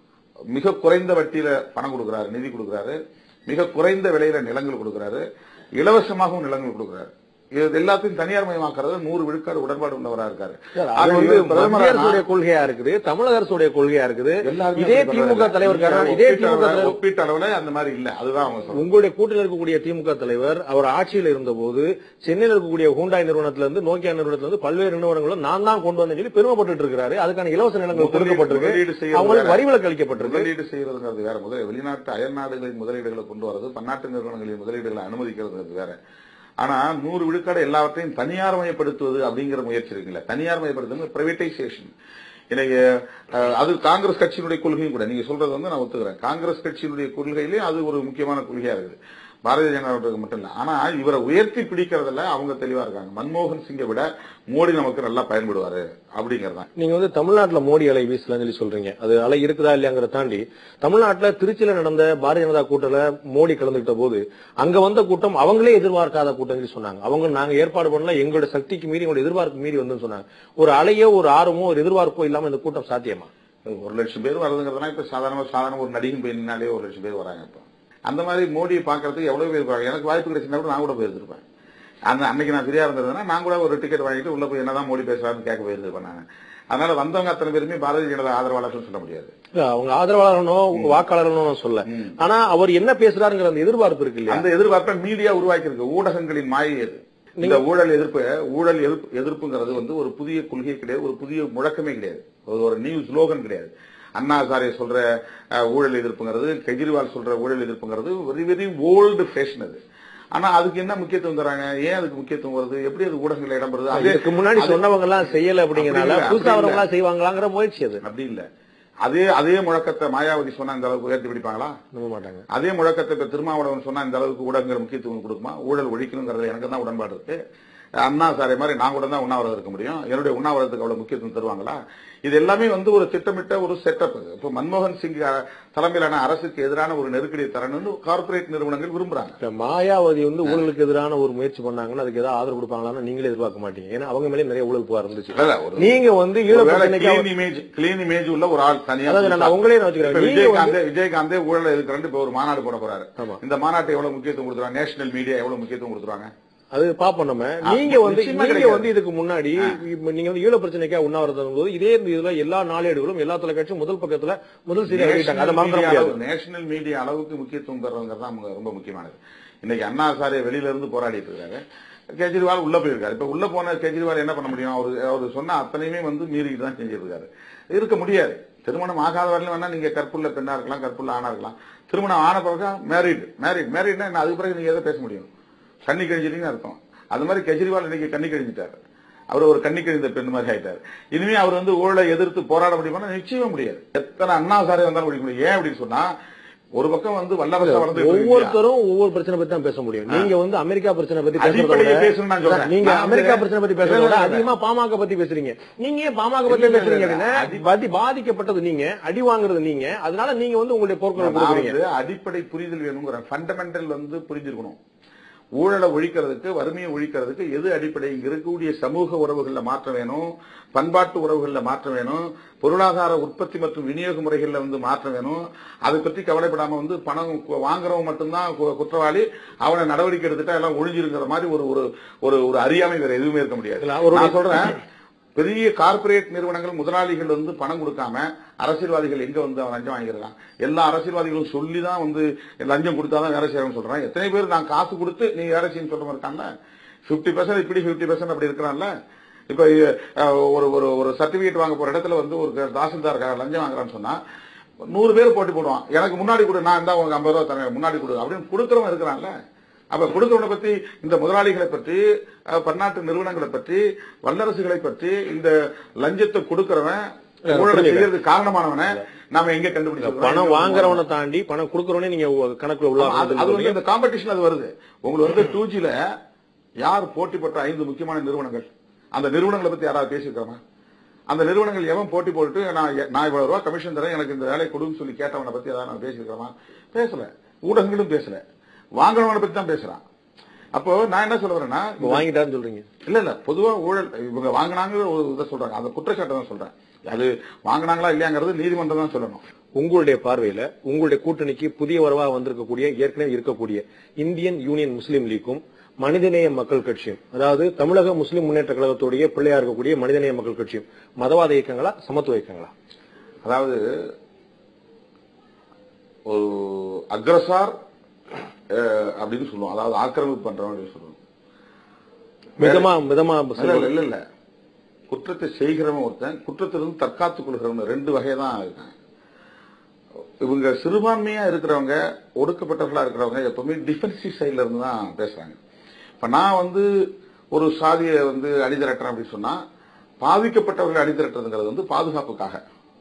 [SPEAKER 2] மிக குறைந்த வட்டியில பணம் கொடுக்கிறாரு நிதி கொடுக்கிறாரு மிக குறைந்த விலையில நிலங்கள் கொடுக்கிறாரு இலவசமாகவும் நிலங்கள் கொடுக்கிறாரு இது எல்லாத்தையும் தனியார் மயமாக்குறது நூறு விழுக்காடு உடன்பாடு உள்ளவரா இருக்காரு
[SPEAKER 1] சார்,
[SPEAKER 2] ஆக
[SPEAKER 1] அது வந்து
[SPEAKER 2] இவர்
[SPEAKER 1] மத்திய
[SPEAKER 2] பிரதமரா
[SPEAKER 1] அரசுடைய கொள்கையா இருக்குது தமிழக அரசுடைய கொள்கையா இருக்குது
[SPEAKER 2] எல்லாருமே
[SPEAKER 1] இதே
[SPEAKER 2] அப்படி
[SPEAKER 1] திமுக
[SPEAKER 2] பண்றாங்க.
[SPEAKER 1] தலைவர் காரணம் இதே
[SPEAKER 2] ஒப்பீட்டு
[SPEAKER 1] திமுக
[SPEAKER 2] அளவுல-
[SPEAKER 1] தலைவர்
[SPEAKER 2] ஒப்பீட்டு அளவுல அந்த மாதிரி இல்ல அதுதான் அவங்க சொல்றாங்க
[SPEAKER 1] உங்களுடைய கூட்டில் இருக்கக்கூடிய திமுக தலைவர் அவர் ஆட்சியில் இருந்தபோது சென்னையில் இருக்கக்கூடிய ஹூண்டாய் நிறுவனத்துல இருந்து நோக்கியா நிறுவனத்துல இருந்து பல்வேறு நிறுவனங்களும் நான் தான் கொண்டு வந்தேன்னு சொல்லி பெருமைப்பட்டு இருக்காரு அதுக்கான இலவச நிலங்கள்
[SPEAKER 2] முதலீடு-
[SPEAKER 1] கொடுக்கப்பட்டிருக்கு
[SPEAKER 2] முதலீடு செய்யறது
[SPEAKER 1] அவங்களுக்கு
[SPEAKER 2] வேற.
[SPEAKER 1] வரி விலக்கு அளிக்கப்பட்டிருக்கு
[SPEAKER 2] முதலீடு செய்யறதுங்கிறது வேற முதல் வெளிநாட்டு அயல் நாடுகளின் முதலீடுகளை கொண்டு வரது பன்னாட்டு நிறுவனங்களின் முதலீடுகளை அனுமதிக்கிறது வேற ஆனா நூறு விழுக்காடு எல்லாவற்றையும் தனியார் மயப்படுத்துவது அப்படிங்கிற முயற்சி இருக்குல்ல தனியார் மயப்படுத்துவது பிரைவேட்டைசேஷன் இன்னைக்கு அஹ், அது காங்கிரஸ் கட்சியினுடைய கொள்கையும் கூட நீங்க சொல்றது வந்து நான் ஒத்துக்கிறேன் காங்கிரஸ் கட்சியினுடைய கொள்கையிலே அது ஒரு முக்கியமான கொள்கையா இருக்குது பாரதிய ஜனதா பார்ட்டிக்கு மட்டும் இல்ல ஆனா இவரை உயர்த்தி பிடிக்கிறதுல அவங்க தெளிவா இருக்காங்க மன்மோகன் சிங்கை விட மோடி நமக்கு நல்லா பயன்படுவாரு அப்படிங்கறதான்
[SPEAKER 1] நீங்க வந்து தமிழ்நாட்டுல மோடி அலை வீசலன்னு சொல்லி சொல்றீங்க அது அலை இருக்குதா இல்லையாங்கிறத தாண்டி தமிழ்நாட்டுல திருச்சியில நடந்த பாரதிய ஜனதா கூட்டத்துல மோடி கலந்துகிட்ட போது அங்க வந்த கூட்டம் அவங்களே எதிர்பார்க்காத கூட்டம் சொல்லி சொன்னாங்க அவங்க நாங்க ஏற்பாடு பண்ணல எங்களோட சக்திக்கு மீறி எங்களோட எதிர்பார்ப்பு மீறி வந்து சொன்னாங்க ஒரு அலையோ ஒரு ஆர்வமோ ஒரு எதிர்பார்ப்போ இல்லாம இந்த கூட்டம் சாத்தியமா
[SPEAKER 2] ஒரு லட்சம் பேர் வருதுங்கிறதுனா இப்ப சாதாரண சாதாரண ஒரு நடிகன் போய் நின்னாலே ஒரு லட்சம் பேர் வராங்க இப்போ அந்த மாதிரி மோடியை பார்க்கறதுக்கு எவ்வளவு பேர் இருப்பாங்க எனக்கு வாய்ப்பு கிடைச்சிருந்தா கூட நான் கூட போயிருந்திருப்பேன் அந்த அன்னைக்கு நான் ஃப்ரீயா இருந்ததுன்னா நான் கூட ஒரு டிக்கெட் வாங்கிட்டு உள்ள போய் என்னதான் மோடி பேசுறாருன்னு கேட்க போயிருந்திருப்பேன் நான் அதனால வந்தவங்க அத்தனை பேருமே பாரதிய ஜனதா ஆதரவாளர்கள் சொல்ல முடியாது
[SPEAKER 1] இல்ல, அவங்க ஆதரவாளரனோ வாக்காளரனோ நான் சொல்ல ஆனா அவர் என்ன பேசுறாருங்கிற அந்த எதிர்பார்ப்பு இருக்கு இல்லையா
[SPEAKER 2] அந்த எதிர்பார்ப்பை மீடியா உருவாக்கியிருக்கு ஊடகங்களின் மாயை அது இந்த ஊழல் எதிர்ப்பு ஊழல் எதிர்ப்பு எதிர்ப்புங்கிறது வந்து ஒரு புதிய கொள்கை கிடையாது ஒரு புதிய முழக்கமே கிடையாது ஒரு ஒரு நியூ ஸ்லோகன் கிடையாது அண்ணா ஹசாரே சொல்ற அஹ், ஊழல் எதிர்ப்புங்கிறது கெஜ்ரிவால் சொல்ற ஊழல் எதிர்ப்புங்கிறது வெரி வெரி ஓல்டு ஃபேஷன் அது ஆனா அதுக்கு என்ன முக்கியத்துவம் தராங்க ஏன் அதுக்கு முக்கியத்துவம் வருது எப்படி அது ஊடகங்கள் இடம்பெறுது அது-
[SPEAKER 1] இதுக்கு முன்னாடி சொன்னவங்க எல்லாம் செய்யல அப்படிங்கறனால
[SPEAKER 2] அப்படி இல்ல,
[SPEAKER 1] புதுசா
[SPEAKER 2] அப்படி
[SPEAKER 1] வரவங்க எல்லாம் செய்வாங்களாங்கிற முயற்சி அது
[SPEAKER 2] அப்படி இல்ல அதே அதே முழக்கத்தை மாயாவதி சொன்னா இந்த அளவுக்கு உயர்த்தி பிடிப்பாங்களா
[SPEAKER 1] நம்ப மாட்டாங்க
[SPEAKER 2] அதே முழக்கத்தை இப்ப திருமாவளவன் சொன்னா இந்த அளவுக்கு ஊடகங்கள் முக்கியத்துவம் கொடுக்குமா ஊழல் ஒழிக்கணுங்கிறதுல எனக்கு தான் உடன்பாடு இருக்கு அண்ணா சாரை மாதிரி நான் கூட தான் உண்ணாவிரதம் இருக்க முடியும் என்னுடைய உண்ணாவிரதத்துக்கு அவ்வளவு முக்கியத்துவம் தருவாங்களா இது எல்லாமே வந்து ஒரு திட்டமிட்ட ஒரு செட்டப் இப்போ மன்மோகன் சிங் அஹ், தலைமையிலான அரசுக்கு எதிரான ஒரு நெருக்கடியை தரணும்னு கார்ப்பரேட் நிறுவனங்கள் விரும்புறாங்க
[SPEAKER 1] இப்ப மாயாவதி வந்து ஊழலுக்கு எதிரான ஒரு முயற்சி பண்ணாங்கன்னா அதுக்கு ஏதாவது ஆதரவு கொடுப்பாங்களான்னு நீங்களே எதிர்பார்க்க மாட்டீங்க ஏன்னா அவங்க மேலே நிறைய ஊழல் புகார் இருந்துச்சு
[SPEAKER 2] இல்ல, ஒரு-
[SPEAKER 1] நீங்க வந்து ஈழப்பிரச்சனைக்கு
[SPEAKER 2] கிளீன் இமேஜ் கிளீன் இமேஜ் உள்ள ஒரு ஆள் தனியா
[SPEAKER 1] அதாவது நான் உங்களே நான் வச்சுக்கிறேன்.
[SPEAKER 2] இப்ப
[SPEAKER 1] நீங்க
[SPEAKER 2] விஜயகாந்தே விஜயகாந்தே ஊழல் எதிர்க்கிறேன் இப்ப ஒரு மாநாடு போட போறாரு
[SPEAKER 1] ஆமா.
[SPEAKER 2] இந்த மாநாட்டை எவ்வளவு முக்கியத்துவம் கொடுத்துருவாங்க நேஷனல் மீடியா எவ்வளவு முக்கியத்துவம் கொடுத்துருவாங்க
[SPEAKER 1] அது பாப்போம் நம்ம நீங்க வந்து
[SPEAKER 2] நிச்சயமா
[SPEAKER 1] நீங்க
[SPEAKER 2] கிடைக்காது.
[SPEAKER 1] வந்து இதுக்கு முன்னாடி இப்ப நீங்க வந்து ஈழ பிரச்சனைக்கா உண்ணாவிரதம் போது இதே இதுல எல்லா நாளேடுகளும் எல்லா தொலைக்காட்சியும் முதல் பக்கத்துல முதல் செய்தி வெளியிட்டாங்க அதை மறந்துட முடியாது
[SPEAKER 2] நேஷனல் மீடியா அளவுக்கு முக்கியத்துவம் தர்றவங்க தான் அவங்க ரொம்ப முக்கியமானது இன்னைக்கு அண்ணா சாரே வெளியில இருந்து போராடிட்டு இருக்காரு கெஜ்ரிவால் உள்ள போயிருக்காரு இப்ப உள்ள போன கெஜ்ரிவால் என்ன பண்ண முடியும் அவரு அவர் சொன்ன அத்தனையுமே வந்து மீறிட்டு தான் செஞ்சிருக்காரு இருக்க முடியாது திருமணம் ஆகாத வரலையும் வேணா நீங்க கற்புள்ள பெண்ணா இருக்கலாம் கற்புள்ள ஆணா இருக்கலாம் திருமணம் ஆன பிறகு மேரிட் மேரிட் மேரிட்னா என்ன அதுக்கு பிறகு நீங்க எதை பேச முடியும் கண்ணி கழிஞ்சிட்டீங்கன்னு அர்த்தம் அது மாதிரி கெஜ்ரிவால் இன்னைக்கு கண்ணி கழிஞ்சிட்டாரு அவர் ஒரு கண்ணி கழிந்த பெண் மாதிரி ஆயிட்டாரு இனிமே அவர் வந்து ஊழலை எதிர்த்து போராட முடியுமா நிச்சயமா முடியாது எத்தனை அண்ணா சாரே வந்தாலும் முடிக்க முடியும் ஏன் அப்படின்னு சொன்னா ஒரு பக்கம் வந்து வல்லரசா வளர்ந்து
[SPEAKER 1] ஒவ்வொருத்தரும் ஒவ்வொரு பிரச்சனை பத்தி தான் பேச முடியும் நீங்க வந்து அமெரிக்கா பிரச்சனை பத்தி பேசுறத
[SPEAKER 2] அடிப்படையை
[SPEAKER 1] விட-
[SPEAKER 2] பேசணும்னு நான் சொல்றேன்.
[SPEAKER 1] நீங்க
[SPEAKER 2] நான்
[SPEAKER 1] அமெரிக்கா
[SPEAKER 2] வந்து-
[SPEAKER 1] பிரச்சனை பத்தி பேசுறத
[SPEAKER 2] இல்ல,
[SPEAKER 1] விட
[SPEAKER 2] இல்ல, இல்ல.
[SPEAKER 1] அதிகமா பாமக பத்தி பேசுறீங்க நீங்க ஏன் பாமக பத்தி
[SPEAKER 2] இல்ல, இல்ல,
[SPEAKER 1] பேசுறீங்க
[SPEAKER 2] இல்ல.
[SPEAKER 1] அப்படின்னா பாதி- பாதிக்கப்பட்டது நீங்க அடி வாங்குறது நீங்க அதனால நீங்க வந்து உங்களுடைய போர்க்குரல்
[SPEAKER 2] நான்
[SPEAKER 1] கொடுக்குறீங்க
[SPEAKER 2] வந்து அடிப்படை புரிதல் வேணுங்கிறேன் ஃபண்டமெண்டல் வந்து புரிஞ்சிருக்கணும் ஊழலை ஒழிக்கிறதுக்கு வறுமையை ஒழிக்கிறதுக்கு எது அடிப்படை இங்க இருக்கக்கூடிய சமூக உறவுகள்ல மாற்றம் வேணும் பண்பாட்டு உறவுகள்ல மாற்றம் வேணும் பொருளாதார உற்பத்தி மற்றும் விநியோக முறைகள்ல வந்து மாற்றம் வேணும் அதை பற்றி கவலைப்படாம வந்து பணம் கு- வாங்குறவன் மட்டும்தான் கு- குற்றவாளி அவனை நடவடிக்கை எடுத்துட்டா எல்லாம் ஒழிஞ்சிருக்கிற மாதிரி ஒரு ஒரு ஒரு ஒரு அறியாமை வேற எதுவுமே இருக்க முடியாது
[SPEAKER 1] இல்ல, அவருடைய-
[SPEAKER 2] நான் சொல்றேன் பெரிய கார்ப்பரேட் நிறுவனங்கள் முதலாளிகள் வந்து பணம் கொடுக்காம அரசியல்வாதிகள் எங்க வந்து அவன் லஞ்சம் வாங்கியிருக்கான் எல்லா அரசியல்வாதிகளும் சொல்லி தான் வந்து லஞ்சம் கொடுத்தாதான் வேலை செய்யறோம்னு சொல்றான் எத்தனை பேர் நான் காசு கொடுத்து நீ வேலை செய்யணும் சொல்ற மாதிரி இருக்கான்ல பிப்டி பர்சன்ட் இப்படி பிப்டி பர்சன்ட் அப்படி இருக்கிறான்ல இப்ப அஹ், ஒரு ஒரு ஒரு சர்டிபிகேட் வாங்க போற இடத்துல வந்து ஒரு தாசில்தார் லஞ்சம் வாங்குறான்னு சொன்னா நூறு பேர் போட்டி போடுவான் எனக்கு முன்னாடி கொடு நான் இருந்தா உனக்கு ஐம்பது ரூபா தரேன் முன்னாடி கொடு அப்படின்னு கொடுக்கறவன் இருக்கிறான்ல அப்ப கொடுக்கறவனை பத்தி இந்த முதலாளிகளை பற்றி அஹ், பன்னாட்டு நிறுவனங்களை பற்றி வல்லரசுகளை பற்றி இந்த லஞ்சத்தை கொடுக்கறவன் ஊழலை செய்யறதுக்கு காரணமானவனை நாம எங்க கண்டுபிடிச்சோம்
[SPEAKER 1] பணம் வாங்குறவனை தாண்டி பணம் கொடுக்கறவனே நீங்க கணக்குல உள்ள
[SPEAKER 2] அது அது வந்து இந்த காம்படிஷன் அது வருது உங்களுக்கு வந்து டூ ஜில யார் போட்டி போட்ட ஐந்து முக்கியமான நிறுவனங்கள் அந்த நிறுவனங்களை பத்தி யாராவது பேசியிருக்கிறோமா அந்த நிறுவனங்கள் எவன் போட்டி போட்டு நான் எ- நான் இவ்வளவு ரூபா கமிஷன் தரேன் எனக்கு இந்த வேலை கொடுன்னு சொல்லி கேட்டவனை பத்தி ஏதாவது நான் பேசியிருக்கிறோமா பேசல ஊடகங்களும் பேசல வாங்கினவனை பத்தி தான் பேசுறான் அப்போ நான் என்ன சொல்ல வரேன்னா
[SPEAKER 1] இப்ப வாங்கிட்டாருன்னு சொல்றீங்க
[SPEAKER 2] இல்ல இல்ல பொதுவா ஊழல் இவங்க வாங்கினாங்க ஒரு இதை சொல்றாங்க அந்த குற்றச்சாட்டை தான் சொல்றேன் அது வாங்கினாங்களா இல்லையாங்கிறது நீதிமன்றம் தான் சொல்லணும்
[SPEAKER 1] உங்களுடைய பார்வையில உங்களுடைய கூட்டணிக்கு புதிய வரவா வந்திருக்கக்கூடிய ஏற்கனவே இருக்கக்கூடிய இந்தியன் யூனியன் முஸ்லீம் லீக்கும் மனிதநேய மக்கள் கட்சியும் அதாவது தமிழக முஸ்லிம் முன்னேற்ற கழகத்துடைய பிள்ளையா இருக்கக்கூடிய மனிதநேய மக்கள் கட்சியும் மதவாத இயக்கங்களா சமத்துவ இயக்கங்களா
[SPEAKER 2] அதாவது ஒரு அக்ரசார் அஹ், அப்படின்னு சொல்லுவோம் அதாவது ஆக்கிரமிப்பு பண்றவன் அப்படின்னு சொல்லுவோம்
[SPEAKER 1] மிதமா மிதமா
[SPEAKER 2] இல்ல இல்ல, இல்ல இல்ல குற்றத்தை செய்கிறவன் ஒருத்தன் குற்றத்திலிருந்து தற்காத்துக் கொள்கிறவன் ரெண்டு வகை தான் இருக்காங்க இவங்க சிறுபான்மையா இருக்கிறவங்க ஒடுக்கப்பட்டவர்களா இருக்கிறவங்க எப்பவுமே டிஃபென்சிவ் சைட்ல இருந்து தான் பேசுறாங்க இப்ப நான் வந்து ஒரு சாதியை வந்து அணிதிரட்டுறேன் அப்படின்னு சொன்னா பாதிக்கப்பட்டவர்களை அணிதிரட்டுறதுங்கிறது வந்து பாதுகாப்புக்காக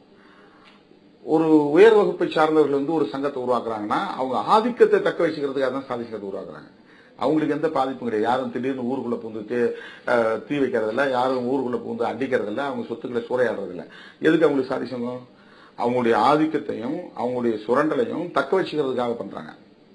[SPEAKER 2] ஒரு உயர் வகுப்பை சார்ந்தவர்கள் வந்து ஒரு சங்கத்தை உருவாக்குறாங்கன்னா அவங்க ஆதிக்கத்தை தக்க வச்சுக்கிறதுக்காக தான் சாதி சங்கத்தை உருவாக்குறாங்க அவங்களுக்கு எந்த பாதிப்பும் கிடையாது யாரும் திடீர்னு ஊருக்குள்ள பூந்து தீ- அஹ், தீ வைக்கிறதில்ல யாரும் ஊருக்குள்ள பூந்து அடிக்கிறதில்ல அவங்க சொத்துக்களை சூறையாடுறதில்ல எதுக்கு அவங்களுக்கு சாதி சங்கம் அவங்களுடைய ஆதிக்கத்தையும் அவங்களுடைய சுரண்டலையும் தக்க வச்சுக்கிறதுக்காக பண்றாங்க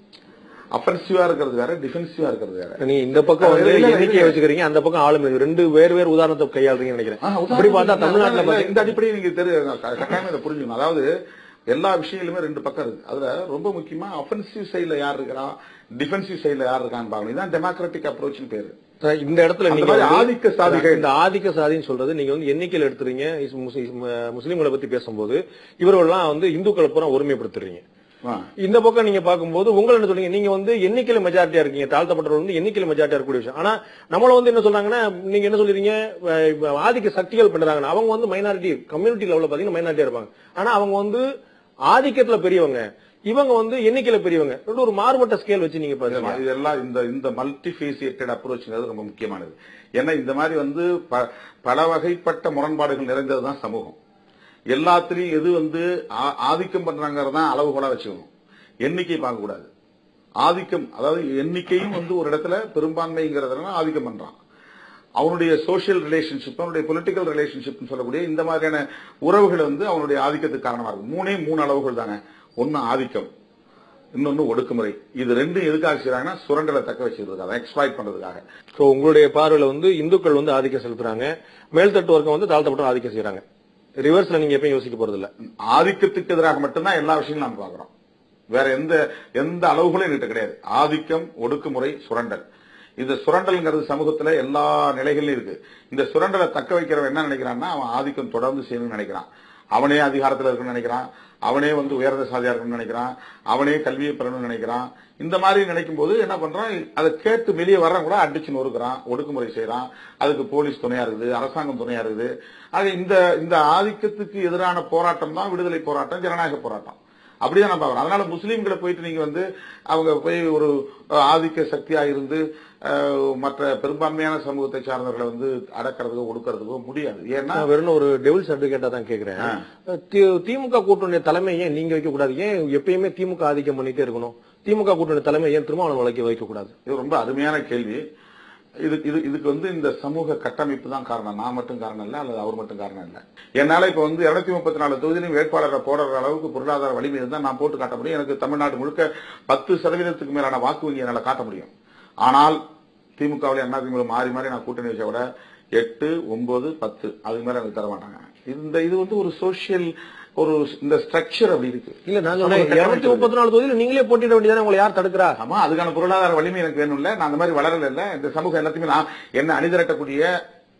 [SPEAKER 2] அஃபென்சிவா இருக்கிறது வேற டிஃபென்சிவா இருக்கிறது வேற
[SPEAKER 1] நீங்க இந்த பக்கம் வந்து
[SPEAKER 2] இல்ல, இல்ல, இல்ல.
[SPEAKER 1] எண்ணிக்கையை வச்சுக்கிறீங்க அந்த பக்கம் ஆளுமை ரெண்டு வேறு வேறு உதாரணத்தை கையாளுறீங்கன்னு
[SPEAKER 2] ஆ,
[SPEAKER 1] நினைக்கிறேன்
[SPEAKER 2] உதாரணம்
[SPEAKER 1] அப்படி பார்த்தா
[SPEAKER 2] இல்ல,
[SPEAKER 1] தமிழ்நாட்டுல
[SPEAKER 2] இல்ல,
[SPEAKER 1] பாத்தீங்கன்னா
[SPEAKER 2] இந்த அடிப்படையில் நீங்க தெரு க- கட்டாயமா இதை புரிஞ்சுக்கணும் அதாவது எல்லா விஷயங்களுமே ரெண்டு பக்கம் இருக்கு அதுல ரொம்ப முக்கியமா அஃபென்சிவ் சைடுல யார் இருக்கிறா டிஃபென்சிவ் சைடுல யார் இருக்கான்னு பார்க்கணும் இதுதான் டெமோக்ராட்டிக் அப்ரோச் பேரு
[SPEAKER 1] சார், இந்த இடத்துல
[SPEAKER 2] அந்த
[SPEAKER 1] நீங்க
[SPEAKER 2] மாதிரி
[SPEAKER 1] வந்து-
[SPEAKER 2] ஆதிக்க சாதிகள்.
[SPEAKER 1] இந்த ஆதிக்க சாதின்னு சொல்றது நீங்க வந்து எண்ணிக்கையில் எடுத்துறீங்க இஸ் முஸ்- இஸ் ம- முஸ்லிம்களை பத்தி பேசும்போது இவர்கள்லாம் வந்து இந்துக்களை பூரா ஒருமைப்படுத்துறீங்க
[SPEAKER 2] ஆ.
[SPEAKER 1] இந்த பக்கம் நீங்க பார்க்கும்போது உங்களை என்ன சொல்றீங்க நீங்க வந்து எண்ணிக்கையில மெஜாரிட்டியா இருக்கீங்க தாழ்த்தப்பட்டவர்கள் வந்து எண்ணிக்கையில மெஜாரிட்டியா இருக்கக்கூடிய விஷயம் ஆனா நம்மள வந்து என்ன சொல்றாங்கன்னா நீங்க என்ன சொல்றீங்க அஹ் இப்ப ஆதிக்க சக்திகள் பண்றாங்க அவங்க வந்து மைனாரிட்டி கம்யூனிட்டி லெவல்ல பாத்தீங்கன்னா மைனாரிட்டியா இருப்பாங்க ஆனா அவங்க வந்து ஆதிக்கத்துல பெரியவங்க இவங்க வந்து எண்ணிக்கையில பெரியவங்க ரெண்டு ஒரு மாறுபட்ட ஸ்கேல் வச்சு நீங்க பாருங்க
[SPEAKER 2] இதெல்லாம் இந்த இந்த மல்டிஃபேசியேட்டட் அப்ரோச்ங்கிறது ரொம்ப முக்கியமானது ஏன்னா இந்த மாதிரி வந்து ப- பல வகைப்பட்ட முரண்பாடுகள் நிறைந்ததுதான் சமூகம் எல்லாத்துலயும் எது வந்து ஆ- ஆதிக்கம் பண்றாங்கிறது தான் அளவுகோலா வச்சுக்கணும் எண்ணிக்கை பார்க்க கூடாது ஆதிக்கம் அதாவது எண்ணிக்கையும் வந்து ஒரு இடத்துல பெரும்பான்மைங்கிறதுனால ஆதிக்கம் பண்றான் அவனுடைய சோஷியல் ரிலேஷன்ஷிப் அவனுடைய பொலிட்டிக்கல் ரிலேஷன்ஷிப் சொல்லக்கூடிய இந்த மாதிரியான உறவுகள் வந்து அவனுடைய ஆதிக்கத்துக்கு காரணமா இருக்கும் மூணே மூணு அளவுகள் தானே ஒன்னு ஆதிக்கம் இன்னொன்னு ஒடுக்குமுறை இது ரெண்டும் எதுக்காக செய்யறாங்கன்னா சுரண்டலை தக்க வச்சுக்கிறதுக்காக எக்ஸ்பிளாய்ட் பண்றதுக்காக
[SPEAKER 1] சோ உங்களுடைய பார்வையில வந்து இந்துக்கள் வந்து ஆதிக்கம் செலுத்துறாங்க மேல்தட்டு வர்க்கம் வந்து தாழ்த்தப்பட்ட ஆதிக்கம் செய்யறாங்க ரிவர்ஸ்ல நீங்க எப்பயும் யோசிக்க போறது இல்ல
[SPEAKER 2] ஆதிக்கத்துக்கு எதிராக மட்டும்தான் எல்லா விஷயங்களும் நம்ம பாக்குறோம் வேற எந்த எந்த அளவுகளும் என்கிட்ட கிடையாது ஆதிக்கம் ஒடுக்குமுறை சுரண்டல் இந்த சுரண்டல்ங்கிறது சமூகத்துல எல்லா நிலைகளிலும் இருக்கு இந்த சுரண்டலை தக்க வைக்கிறவன் என்ன நினைக்கிறான்னா அவன் ஆதிக்கம் தொடர்ந்து செய்யணும்னு நினைக்கிறான் அவனே அதிகாரத்துல இருக்கணும்னு நினைக்கிறான் அவனே வந்து உயர்ந்த சாதியா இருக்கணும்னு நினைக்கிறான் அவனே கல்வியை பெறணும்னு நினைக்கிறான் இந்த மாதிரி நினைக்கும் போது என்ன பண்றான் அதை கேட்டு வெளியே வர்றவன் கூட அடிச்சு நொறுக்குறான் ஒடுக்குமுறை செய்யறான் அதுக்கு போலீஸ் துணையா இருக்குது அரசாங்கம் துணையா இருக்குது ஆக இந்த இந்த ஆதிக்கத்துக்கு எதிரான போராட்டம் தான் விடுதலை போராட்டம் ஜனநாயக போராட்டம் அப்படிதான் நான் பாக்குறோம் அதனால முஸ்லீம்களை போயிட்டு நீங்க வந்து அவங்க போய் ஒரு அஹ், ஆதிக்க சக்தியா இருந்து அஹ், மற்ற பெரும்பான்மையான சமூகத்தை சார்ந்தவர்களை வந்து அடக்கிறதுக்கோ ஒடுக்கிறதுக்கோ முடியாது ஏன்னா
[SPEAKER 1] நான் வெறும் ஒரு டெவில்ஸ் அட்வொகேட்டா தான் கேக்குறேன் தி- திமுக கூட்டணி தலைமை ஏன் நீங்க வைக்க கூடாது ஏன் எப்பயுமே திமுக ஆதிக்கம் பண்ணிட்டே இருக்கணும் திமுக கூட்டணி தலைமை ஏன் திருமாவளவன் வழக்கி வைக்க கூடாது
[SPEAKER 2] இது ரொம்ப அருமையான கேள்வி இது இது இதுக்கு வந்து இந்த சமூக கட்டமைப்பு தான் காரணம் நான் மட்டும் காரணம் இல்ல அல்லது அவர் மட்டும் காரணம் இல்ல என்னால இப்ப வந்து இருநூத்தி முப்பத்தி நாலு தொகுதியிலும் வேட்பாளரை போடுற அளவுக்கு பொருளாதார வலிமை இருந்தா நான் போட்டு காட்ட முடியும் எனக்கு தமிழ்நாடு முழுக்க பத்து சதவீதத்துக்கு மேலான வாக்கு வங்கி என்னால காட்ட முடியும் ஆனால் திமுகவில அண்ணா திமுக மாறி மாறி நான் கூட்டணி வச்ச விட எட்டு ஒன்பது பத்து அது மேல எனக்கு தர மாட்டாங்க இந்த இது வந்து ஒரு சோசியல் ஒரு இந்த ஸ்ட்ரக்சர் அப்படி இருக்கு
[SPEAKER 1] இல்ல நான்
[SPEAKER 2] சமூக
[SPEAKER 1] சொன்னேன்
[SPEAKER 2] கட்டமைப்பு
[SPEAKER 1] இருநூத்தி முப்பத்தி நாலு தொகுதியில் நீங்களே போட்டியிட வேண்டியதானே உங்களை யார் தடுக்கிறா
[SPEAKER 2] ஆமா அதுக்கான பொருளாதார வலிமை எனக்கு வேணும்ல நான் அந்த மாதிரி வளரல இல்ல இந்த சமூகம் எல்லாத்தையுமே நான் என்ன அணிதிரட்டக்கூடிய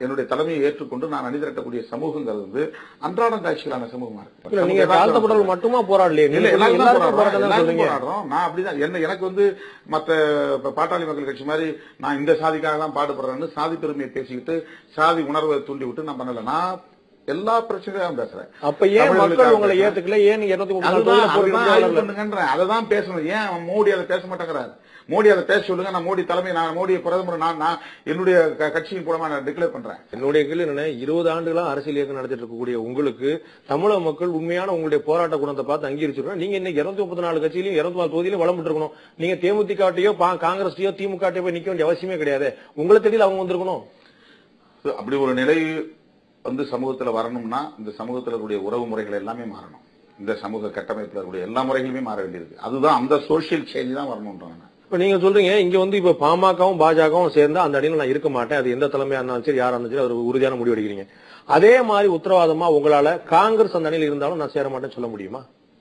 [SPEAKER 2] என்னுடைய தலைமையை ஏற்றுக்கொண்டு நான் அணிதிரட்டக்கூடிய சமூகங்கிறது வந்து அன்றாடம் காட்சிகளான சமூகமா இருக்கு
[SPEAKER 1] இல்ல நீங்க தாழ்த்தப்பட்டவர்கள் மட்டுமா போராடலையே
[SPEAKER 2] இல்ல
[SPEAKER 1] நீங்க
[SPEAKER 2] எல்லாரும் தான்
[SPEAKER 1] எல்லாருக்கும்
[SPEAKER 2] போராடுறோம்.
[SPEAKER 1] போராட்டம் தான்
[SPEAKER 2] எல்லாரும்
[SPEAKER 1] சொல்றீங்க
[SPEAKER 2] போராடுறோம். நான் அப்படிதான் என்ன எனக்கு வந்து மத்த இப்ப பாட்டாளி மக்கள் கட்சி மாதிரி நான் இந்த சாதிக்காக தான் பாடுபடுறேன்னு சாதி பெருமையை பேசிக்கிட்டு சாதி உணர்வை தூண்டி விட்டு நான் பண்ணல நான் எல்லா பிரச்சனையும் பேசுறேன்
[SPEAKER 1] அப்ப ஏன் மக்கள்
[SPEAKER 2] தமிழர்களுக்காக
[SPEAKER 1] உங்களை
[SPEAKER 2] பேசுறேன்.
[SPEAKER 1] ஏத்துக்கல ஏன் நீங்க இருநூத்தி முப்பத்தி நாலு
[SPEAKER 2] அதுதான்
[SPEAKER 1] தொகுதியில போட்டி
[SPEAKER 2] அதுதான்
[SPEAKER 1] போட்டு
[SPEAKER 2] ஆய்வு
[SPEAKER 1] வரல?
[SPEAKER 2] பண்ணுங்கன்றேன் அதை தான் பேசணும் ஏன் அவன் மோடி அதை பேச மாட்டேங்கிறாரு மோடி அதை பேச சொல்லுங்க நான் மோடி தலைமை நான் மோடி பிரதமர் நான் நான் என்னுடைய க- கட்சியின் மூலமா நான் டிக்ளேர் பண்றேன்
[SPEAKER 1] என்னுடைய கேள்வி என்ன இருபது ஆண்டுகளா அரசியல் இயக்கம் நடத்திட்டு இருக்கக்கூடிய உங்களுக்கு தமிழக மக்கள் உண்மையான உங்களுடைய போராட்ட குணத்தை பார்த்து அங்கீகரிச்சிருக்கோம் நீங்க இன்னைக்கு இருநூத்தி முப்பத்தி நாலு கட்சியிலும் இருநூத்தி நாலு தொகுதியிலும் வளம் இருக்கணும் நீங்க தேமுதிகாட்டையோ காங்கிரஸ்டையோ திமுக போய் நிக்க வேண்டிய அவசியமே கிடையாது உங்களை தேடியில் அவங்க வந்திருக்கணும்
[SPEAKER 2] அப்படி ஒரு நிலை வந்து சமூகத்துல வரணும்னா இந்த சமூகத்துல இருக்கக்கூடிய உறவு முறைகள் எல்லாமே மாறணும் இந்த சமூக கட்டமைப்புல இருக்கக்கூடிய எல்லா முறைகளுமே மாற வேண்டியிருக்கு அதுதான் அந்த சோசியல் சேஞ்ச் தான் வரணும்ன்றாங்க
[SPEAKER 1] இப்ப நீங்க சொல்றீங்க இங்க வந்து இப்ப பாமகவும் பாஜகவும் சேர்ந்தா அந்த அணியில நான் இருக்க மாட்டேன் அது எந்த தலைமையா இருந்தாலும் சரி யாரா இருந்தாலும் சரி அவர் உறுதியான முடிவு எடுக்கிறீங்க அதே மாதிரி உத்தரவாதமா உங்களால காங்கிரஸ் அந்த அணியில் இருந்தாலும் நான் சேர மாட்டேன்னு சொல்ல முடியுமா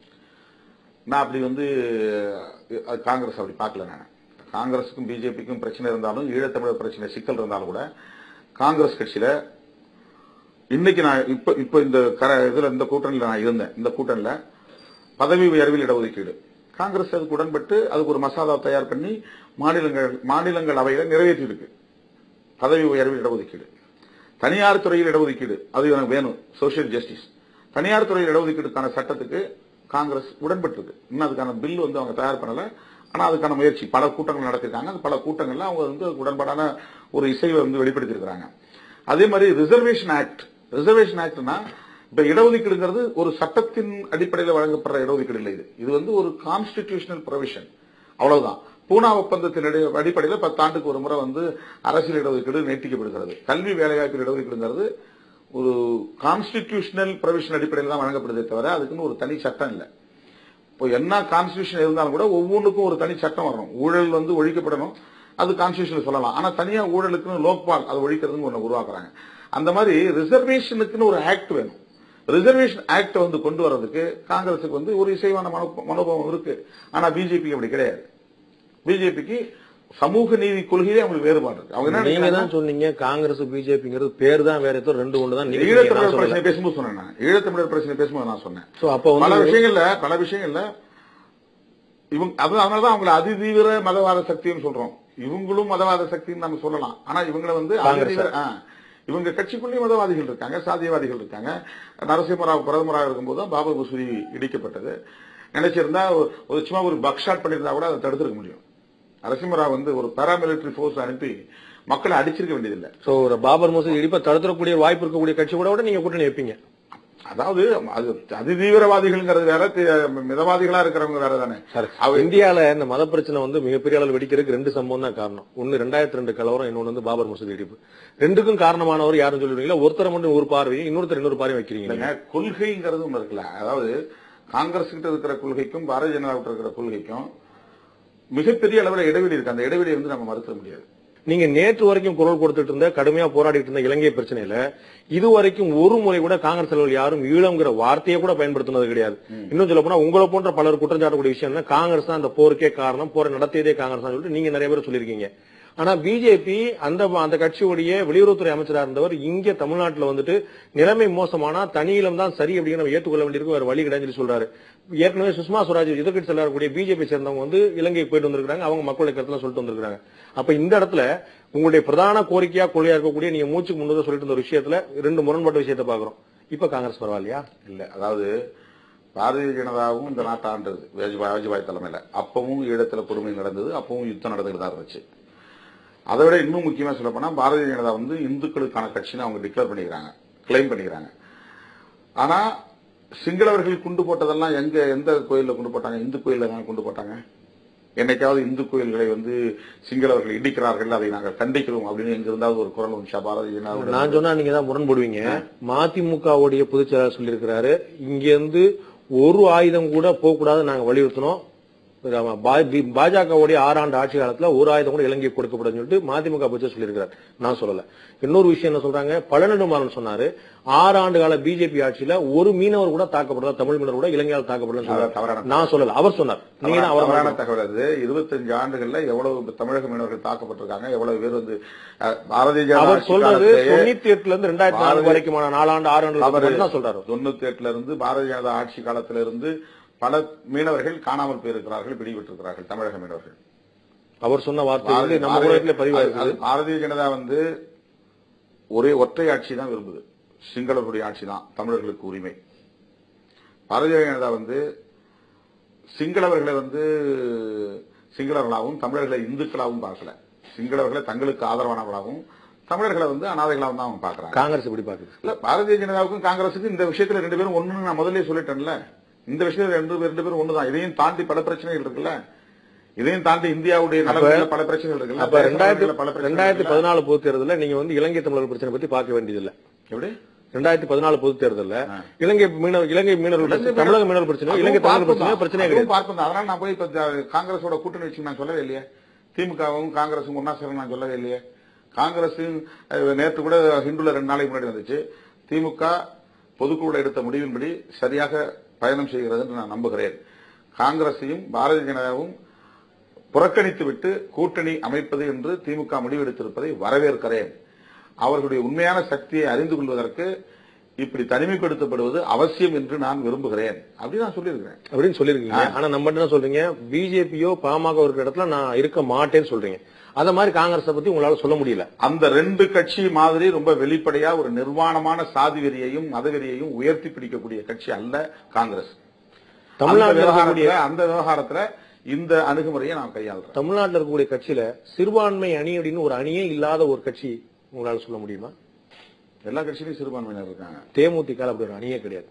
[SPEAKER 2] நான் அப்படி வந்து அது காங்கிரஸ் அப்படி பார்க்கல நான் காங்கிரஸுக்கும் பிஜேபிக்கும் பிரச்சனை இருந்தாலும் ஈழத்தமிழர் பிரச்சனை சிக்கல் இருந்தாலும் கூட காங்கிரஸ் கட்சியில இன்னைக்கு நான் இப்ப இப்ப இந்த கர இதுல இந்த கூட்டணியில நான் இருந்தேன் இந்த கூட்டணியில பதவி உயர்வில் இடஒதுக்கீடு காங்கிரஸ் அதுக்கு உடன்பட்டு அதுக்கு ஒரு மசோதா தயார் பண்ணி மாநிலங்கள் மாநிலங்கள் அவையில நிறைவேற்றி இருக்கு பதவி உயர்வில் இடஒதுக்கீடு தனியார் துறையில் இடஒதுக்கீடு அது எனக்கு வேணும் சோசியல் ஜஸ்டிஸ் தனியார் துறையில் இடஒதுக்கீடுக்கான சட்டத்துக்கு காங்கிரஸ் உடன்பட்டிருக்கு இன்னும் அதுக்கான பில் வந்து அவங்க தயார் பண்ணல ஆனா அதுக்கான முயற்சி பல கூட்டங்கள் நடத்திருக்காங்க அந்த பல கூட்டங்கள்ல அவங்க வந்து உடன்பாடான ஒரு இசைவை வந்து வெளிப்படுத்தியிருக்கிறாங்க அதே மாதிரி ரிசர்வேஷன் ஆக்ட் ரிசர்வேஷன் ஆக்ட்னா இப்ப இடஒதுக்கீடுங்கிறது ஒரு சட்டத்தின் அடிப்படையில் வழங்கப்படுற இடஒதுக்கீடு இல்லை இது இது வந்து ஒரு கான்ஸ்டிடியூஷனல் ப்ரொவிஷன் அவ்வளவுதான் பூனா ஒப்பந்தத்தின் அடி- அடிப்படையில பத்தாண்டுக்கு ஒரு முறை வந்து அரசியல் இடஒதுக்கீடு நீட்டிக்கப்படுகிறது கல்வி வேலைவாய்ப்பு இடஒதுக்கீடுங்கிறது ஒரு கான்ஸ்டிடியூஷனல் ப்ரொவிஷன் அடிப்படையில் தான் வழங்கப்படுதே தவிர அதுக்குன்னு ஒரு தனி சட்டம் இல்லை இப்போ என்ன கான்ஸ்டியூஷன் இருந்தாலும் கூட ஒவ்வொன்றுக்கும் ஒரு தனி சட்டம் வரணும் ஊழல் வந்து ஒழிக்கப்படணும் அது கான்ஸ்டியூஷன்ல சொல்லலாம் ஆனா தனியா ஊழலுக்குன்னு லோக்பால் அதை ஒழிக்கிறதுன்னு ஒண்ணு உருவாக்குறாங்க அந்த மாதிரி ரிசர்வேஷனுக்குன்னு ஒரு ஆக்ட் வேணும் ரிசர்வேஷன் ஆக்ட் வந்து கொண்டு வர்றதுக்கு காங்கிரஸுக்கு வந்து ஒரு இசைவான மனோ- மனோபாவம் இருக்கு ஆனா பிஜேபி அப்படி கிடையாது பிஜேபிக்கு சமூக நீதி கொள்கையிலே அவங்களுக்கு வேறுபாடு இருக்கு அவங்க என்ன
[SPEAKER 1] நீங்க
[SPEAKER 2] நினைக்கிறாங்க?
[SPEAKER 1] தான் சொன்னீங்க காங்கிரஸ் பிஜேபிங்கிறது பேர் தான் வேற ஏதோ ரெண்டு ஒண்ணு தான் நீங்க நான்
[SPEAKER 2] ஈழத்தமிழர்
[SPEAKER 1] சொல்லல.
[SPEAKER 2] பிரச்சனை பேசும்போது சொன்னேன் நான். ஈழத்தமிழர் பிரச்சனை பேசும்போது நான் சொன்னேன்
[SPEAKER 1] சோ அப்ப
[SPEAKER 2] பல
[SPEAKER 1] வந்து
[SPEAKER 2] விஷயங்கள்ல பல விஷயங்கள்ல இவங்க அது அதனாலதான் அவங்களை அதிதீவிர மதவாத சக்தின்னு சொல்றோம் இவங்களும் மதவாத சக்தின்னு நம்ம சொல்லலாம் ஆனா இவங்களை வந்து அதிதீவிர ஆ, இவங்க கட்சிக்குள்ளேயும் மதவாதிகள் இருக்காங்க சாதியவாதிகள் இருக்காங்க நரசிம்மராவ் பிரதமராக இருக்கும்போது தான் பாபர் மசூதி இடிக்கப்பட்டது நினைச்சிருந்தா ஒரு- ஒரு சும்மா ஒரு பக்ஷாட் பண்ணியிருந்தா கூட அதை தடுத்திருக்க முடியும் நரசிம்மராவ் வந்து ஒரு பாராமிலிட்டரி ஃபோர்ஸ் அனுப்பி மக்களை அடிச்சிருக்க வேண்டியதில்லை
[SPEAKER 1] சோ ஒரு பாபர் மசூதி இடிப்ப தடுத்துறக்கூடிய வாய்ப்பு இருக்கக்கூடிய கட்சி கூட கூட நீங்க கூட்டணி வைப்பீங்க
[SPEAKER 2] அதாவது அது அதிதீவிரவாதிகள்ங்கிறது வேற தி- மிதவாதிகளா இருக்கிறவங்க வேற தானே அவ-
[SPEAKER 1] இந்தியால இந்த மத பிரச்சனை வந்து மிகப்பெரிய அளவில் வெடிக்கிறதுக்கு ரெண்டு சம்பவம் தான் காரணம் ஒன்னு ரெண்டாயிரத்தி ரெண்டு கலவரம் இன்னொன்னு வந்து பாபர் மசூதி இடிப்பு ரெண்டுக்கும் காரணமானவர் யாருன்னு சொல்லிடுவீங்களா ஒருத்தரை மட்டும் ஒரு பார்வையும் இன்னொருத்தர் இன்னொரு பார்வையும் வைக்கிறீங்க
[SPEAKER 2] இல்லைங்க கொள்கைங்கிறது ஒண்ணு இருக்குல்ல அதாவது காங்கிரஸ் கிட்ட இருக்கிற கொள்கைக்கும் பாரதிய ஜனதா கிட்ட இருக்கிற கொள்கைக்கும் மிகப்பெரிய அளவுல இடைவெளி இருக்கு அந்த இடைவெளியை வந்து நம்ம மறுக்க முடியாது
[SPEAKER 1] நீங்க நேற்று வரைக்கும் குரல் கொடுத்துட்டு இருந்த கடுமையா போராடிட்டு இருந்த இலங்கை பிரச்சனையில இதுவரைக்கும் ஒரு முறை கூட காங்கிரஸ் தலைவர்கள் யாரும் ஈழம்ங்கிற வார்த்தையை கூட பயன்படுத்தினது கிடையாது இன்னும் சொல்ல போனா உங்களை போன்ற பலர் குற்றம் சாட்டக்கூடிய விஷயம் என்ன காங்கிரஸ் தான் அந்த போருக்கே காரணம் போரை நடத்தியதே காங்கிரஸ் தான் சொல்லிட்டு நீங்க நிறைய பேர் சொல்லியிருக்கீங்க ஆனா பிஜேபி அந்த அந்த கட்சியுடைய வெளியுறவுத்துறை அமைச்சரா இருந்தவர் இங்க தமிழ்நாட்டுல வந்துட்டு நிலைமை மோசமானா தனியிலம் தான் சரி அப்படின்னு நம்ம ஏற்றுக்கொள்ள வேண்டியிருக்கும் வேற வழி கிடையாது சொல்லி சொல்றாரு ஏற்கனவே சுஷ்மா ஸ்வராஜ் எதிர்க்கட்சி செல்லக்கூடிய பிஜேபி சேர்ந்தவங்க வந்து இலங்கைக்கு போயிட்டு வந்திருக்காங்க அவங்க மக்களுடைய கருத்துல சொல்லிட்டு வந்திருக்காங்க அப்ப இந்த இடத்துல உங்களுடைய பிரதான கோரிக்கையா கொள்கையா இருக்கக்கூடிய நீங்க மூச்சுக்கு முன்னதாக சொல்லிட்டு இருந்த ஒரு விஷயத்துல ரெண்டு முரண்பட்ட விஷயத்தை பாக்குறோம் இப்ப காங்கிரஸ் பரவாயில்லையா
[SPEAKER 2] இல்ல அதாவது பாரதிய ஜனதாவும் இந்த நாட்டை ஆண்டது வாஜ்பாய் வாஜ்பாய் தலைமையில அப்பவும் ஈழத்துல கொடுமை நடந்தது அப்பவும் யுத்தம் நடந்துகிட்டு தான் இருந்துச்சு அதை விட இன்னும் முக்கியமா சொல்ல போனா பாரதிய ஜனதா வந்து இந்துக்களுக்கான கட்சின்னு அவங்க டிக்ளேர் பண்ணிக்கிறாங்க கிளைம் பண்ணிக்கிறாங்க ஆனா சிங்களவர்கள் குண்டு போட்டதெல்லாம் எங்க எந்த கோயில்ல குண்டு போட்டாங்க இந்து கோயில்ல தான் குண்டு போட்டாங்க என்னைக்காவது இந்து கோயில்களை வந்து சிங்களவர்கள் இடிக்கிறார்கள் அதை நாங்கள் கண்டிக்கிறோம் அப்படின்னு எங்க இருந்தாவது ஒரு குரல் வந்துச்சா பாரதிய ஜனதா
[SPEAKER 1] நான் சொன்னா நீங்க தான் முரண்படுவீங்க மதிமுகவுடைய பொதுச் செயலாளர் சொல்லியிருக்கிறாரு இங்க இருந்து ஒரு ஆயுதம் கூட போக கூடாது நாங்க வலியுறுத்தினோம் பாஜகவுடைய ஆறாண்டு ஆட்சி காலத்துல ஒரு ஆயுதம் கூட இலங்கை கொடுக்கப்படும் சொல்லிட்டு மதிமுக பட்ஜெட் சொல்லியிருக்காரு நான் சொல்லல இன்னொரு விஷயம் என்ன சொல்றாங்க பழநெடுமாறன் சொன்னாரு ஆறு ஆண்டு கால பிஜேபி ஆட்சியில ஒரு மீனவர் கூட தாக்கப்படல தமிழ் மீனவர் கூட இலங்கையால் தாக்கப்படல
[SPEAKER 2] அது தவறான
[SPEAKER 1] நான் சொல்லல அவர் சொன்னார் நீங்க தான் அவர்
[SPEAKER 2] தவறான தகவல் அது இருபத்தஞ்சு ஆண்டுகள்ல எவ்வளவு தமிழக மீனவர்கள் தாக்கப்பட்டிருக்காங்க எவ்வளவு பேர் வந்து அஹ், பாரதிய ஜனதா
[SPEAKER 1] அவர்
[SPEAKER 2] ஆட்சி
[SPEAKER 1] சொல்றது
[SPEAKER 2] காலத்திலேயே
[SPEAKER 1] தொண்ணூத்தி எட்டுல இருந்து ரெண்டாயிரத்தி நாலு
[SPEAKER 2] பாரதி-
[SPEAKER 1] வரைக்குமான நாலாண்டு ஆறு ஆண்டு
[SPEAKER 2] அவரு
[SPEAKER 1] தான் சொல்றாரு
[SPEAKER 2] தொண்ணூத்தி எட்டுல இருந்து பாரதிய ஜனதா ஆட்சி காலத்துல இருந்து பல மீனவர்கள் காணாமல் போயிருக்கிறார்கள் பிடிபட்டிருக்கிறார்கள் தமிழக மீனவர்கள்
[SPEAKER 1] அவர் சொன்ன வார்த்தை வந்து நம்ம
[SPEAKER 2] பாரதிய-
[SPEAKER 1] ஊடகத்துல பதிவா இருக்குது
[SPEAKER 2] அது- பாரதிய ஜனதா வந்து ஒரே ஒற்றை ஆட்சி தான் விரும்புது சிங்களர்களுடைய ஆட்சி தான் தமிழர்களுக்கு உரிமை பாரதிய ஜனதா வந்து சிங்களவர்களை வந்து சிங்களவர்களாகவும் தமிழர்களை இந்துக்களாகவும் பார்க்கல சிங்களவர்களை தங்களுக்கு ஆதரவானவர்களாகவும் தமிழர்களை வந்து அனாதைகளாகவும் தான் அவங்க பார்க்கறாங்க
[SPEAKER 1] காங்கிரஸ் எப்படி பாக்குது
[SPEAKER 2] இல்ல பாரதிய ஜனதாவுக்கும் காங்கிரசுக்கும் இந்த விஷயத்துல ரெண்டு பேரும் ஒண்ணுன்னு நான் முதல்லயே சொல்லிட்டேன்ல இந்த விஷயத்துல ரெண்டு ரெண்டு பேரும் ஒண்ணுதான் இதையும் தாண்டி பல பிரச்சனைகள் இருக்குல்ல இதையும் தாண்டி இந்தியாவுடைய நலன்கள்ல பல பிரச்சனைகள் இருக்குல்ல
[SPEAKER 1] அப்ப ரெண்டாயிரத்தி
[SPEAKER 2] தேச நலன்கள்ல பல பிரச்சனைகள்
[SPEAKER 1] ரெண்டாயிரத்தி
[SPEAKER 2] இருக்குல்ல?
[SPEAKER 1] பதினாலு பொது தேர்தல்ல நீங்க வந்து இலங்கை தமிழர் பிரச்சனை பத்தி பார்க்க வேண்டியதில்லை
[SPEAKER 2] எப்படி
[SPEAKER 1] ரெண்டாயிரத்தி பதினாலு பொது தேர்தல்ல இலங்கை மீனவர் இலங்கை மீனவர்கள் பிரச்சனை, தமிழக மீனவர் பிரச்சனை இலங்கை
[SPEAKER 2] அதுவும்
[SPEAKER 1] தமிழர் பிரச்சனை
[SPEAKER 2] பார்ப்போம்
[SPEAKER 1] பிரச்சனையே
[SPEAKER 2] அதுவும்
[SPEAKER 1] கிடையாது
[SPEAKER 2] பார்ப்போம் தான். அதனால நான் போய் இப்ப த- காங்கிரஸோட கூட்டணி வச்சு நான் சொல்லவே இல்லையே திமுகவும் காங்கிரசும் ஒன்னா சேர நான் சொல்லவே இல்லையே காங்கிரஸும் அஹ், நேற்று கூட ஹிந்துல ரெண்டு நாளைக்கு முன்னாடி வந்துச்சு திமுக பொதுக்குழுல எடுத்த முடிவின்படி சரியாக பயணம் செய்கிறது என்று நான் நம்புகிறேன் காங்கிரஸையும் பாரதிய ஜனதாவும் புறக்கணித்து விட்டு கூட்டணி அமைப்பது என்று திமுக முடிவெடுத்திருப்பதை வரவேற்கிறேன் அவர்களுடைய உண்மையான சக்தியை அறிந்து கொள்வதற்கு இப்படி தனிமைப்படுத்தப்படுவது அவசியம் என்று நான் விரும்புகிறேன் அப்படின்னு நான் சொல்லியிருக்கிறேன்
[SPEAKER 1] அப்படின்னு சொல்லிருக்கீங்க ஆனா நம்ம என்ன சொல்றீங்க பிஜேபியோ பாமக இருக்கிற இடத்துல நான் இருக்க மாட்டேன்னு சொல்றீங்க அத மாதிரி காங்கிரஸை பத்தி உங்களால சொல்ல முடியல
[SPEAKER 2] அந்த ரெண்டு கட்சி மாதிரி ரொம்ப வெளிப்படையா ஒரு நிர்வாணமான சாதி வெறியையும் மதவெறியையும் உயர்த்தி பிடிக்கக்கூடிய கட்சி அல்ல காங்கிரஸ் அந்த
[SPEAKER 1] தமிழ்நாட்டில் இருக்கக்கூடிய
[SPEAKER 2] விவகாரத்துல அந்த விவகாரத்துல இந்த அணுகுமுறையை நான் கையாளுறேன்
[SPEAKER 1] தமிழ்நாட்டில் இருக்கக்கூடிய கட்சியில சிறுபான்மை அணி அப்படின்னு ஒரு அணியே இல்லாத ஒரு கட்சி உங்களால சொல்ல முடியுமா
[SPEAKER 2] எல்லா கட்சியிலும் சிறுபான்மையினர் இருக்காங்க
[SPEAKER 1] தேமுதிக அப்படி ஒரு அணியே கிடையாது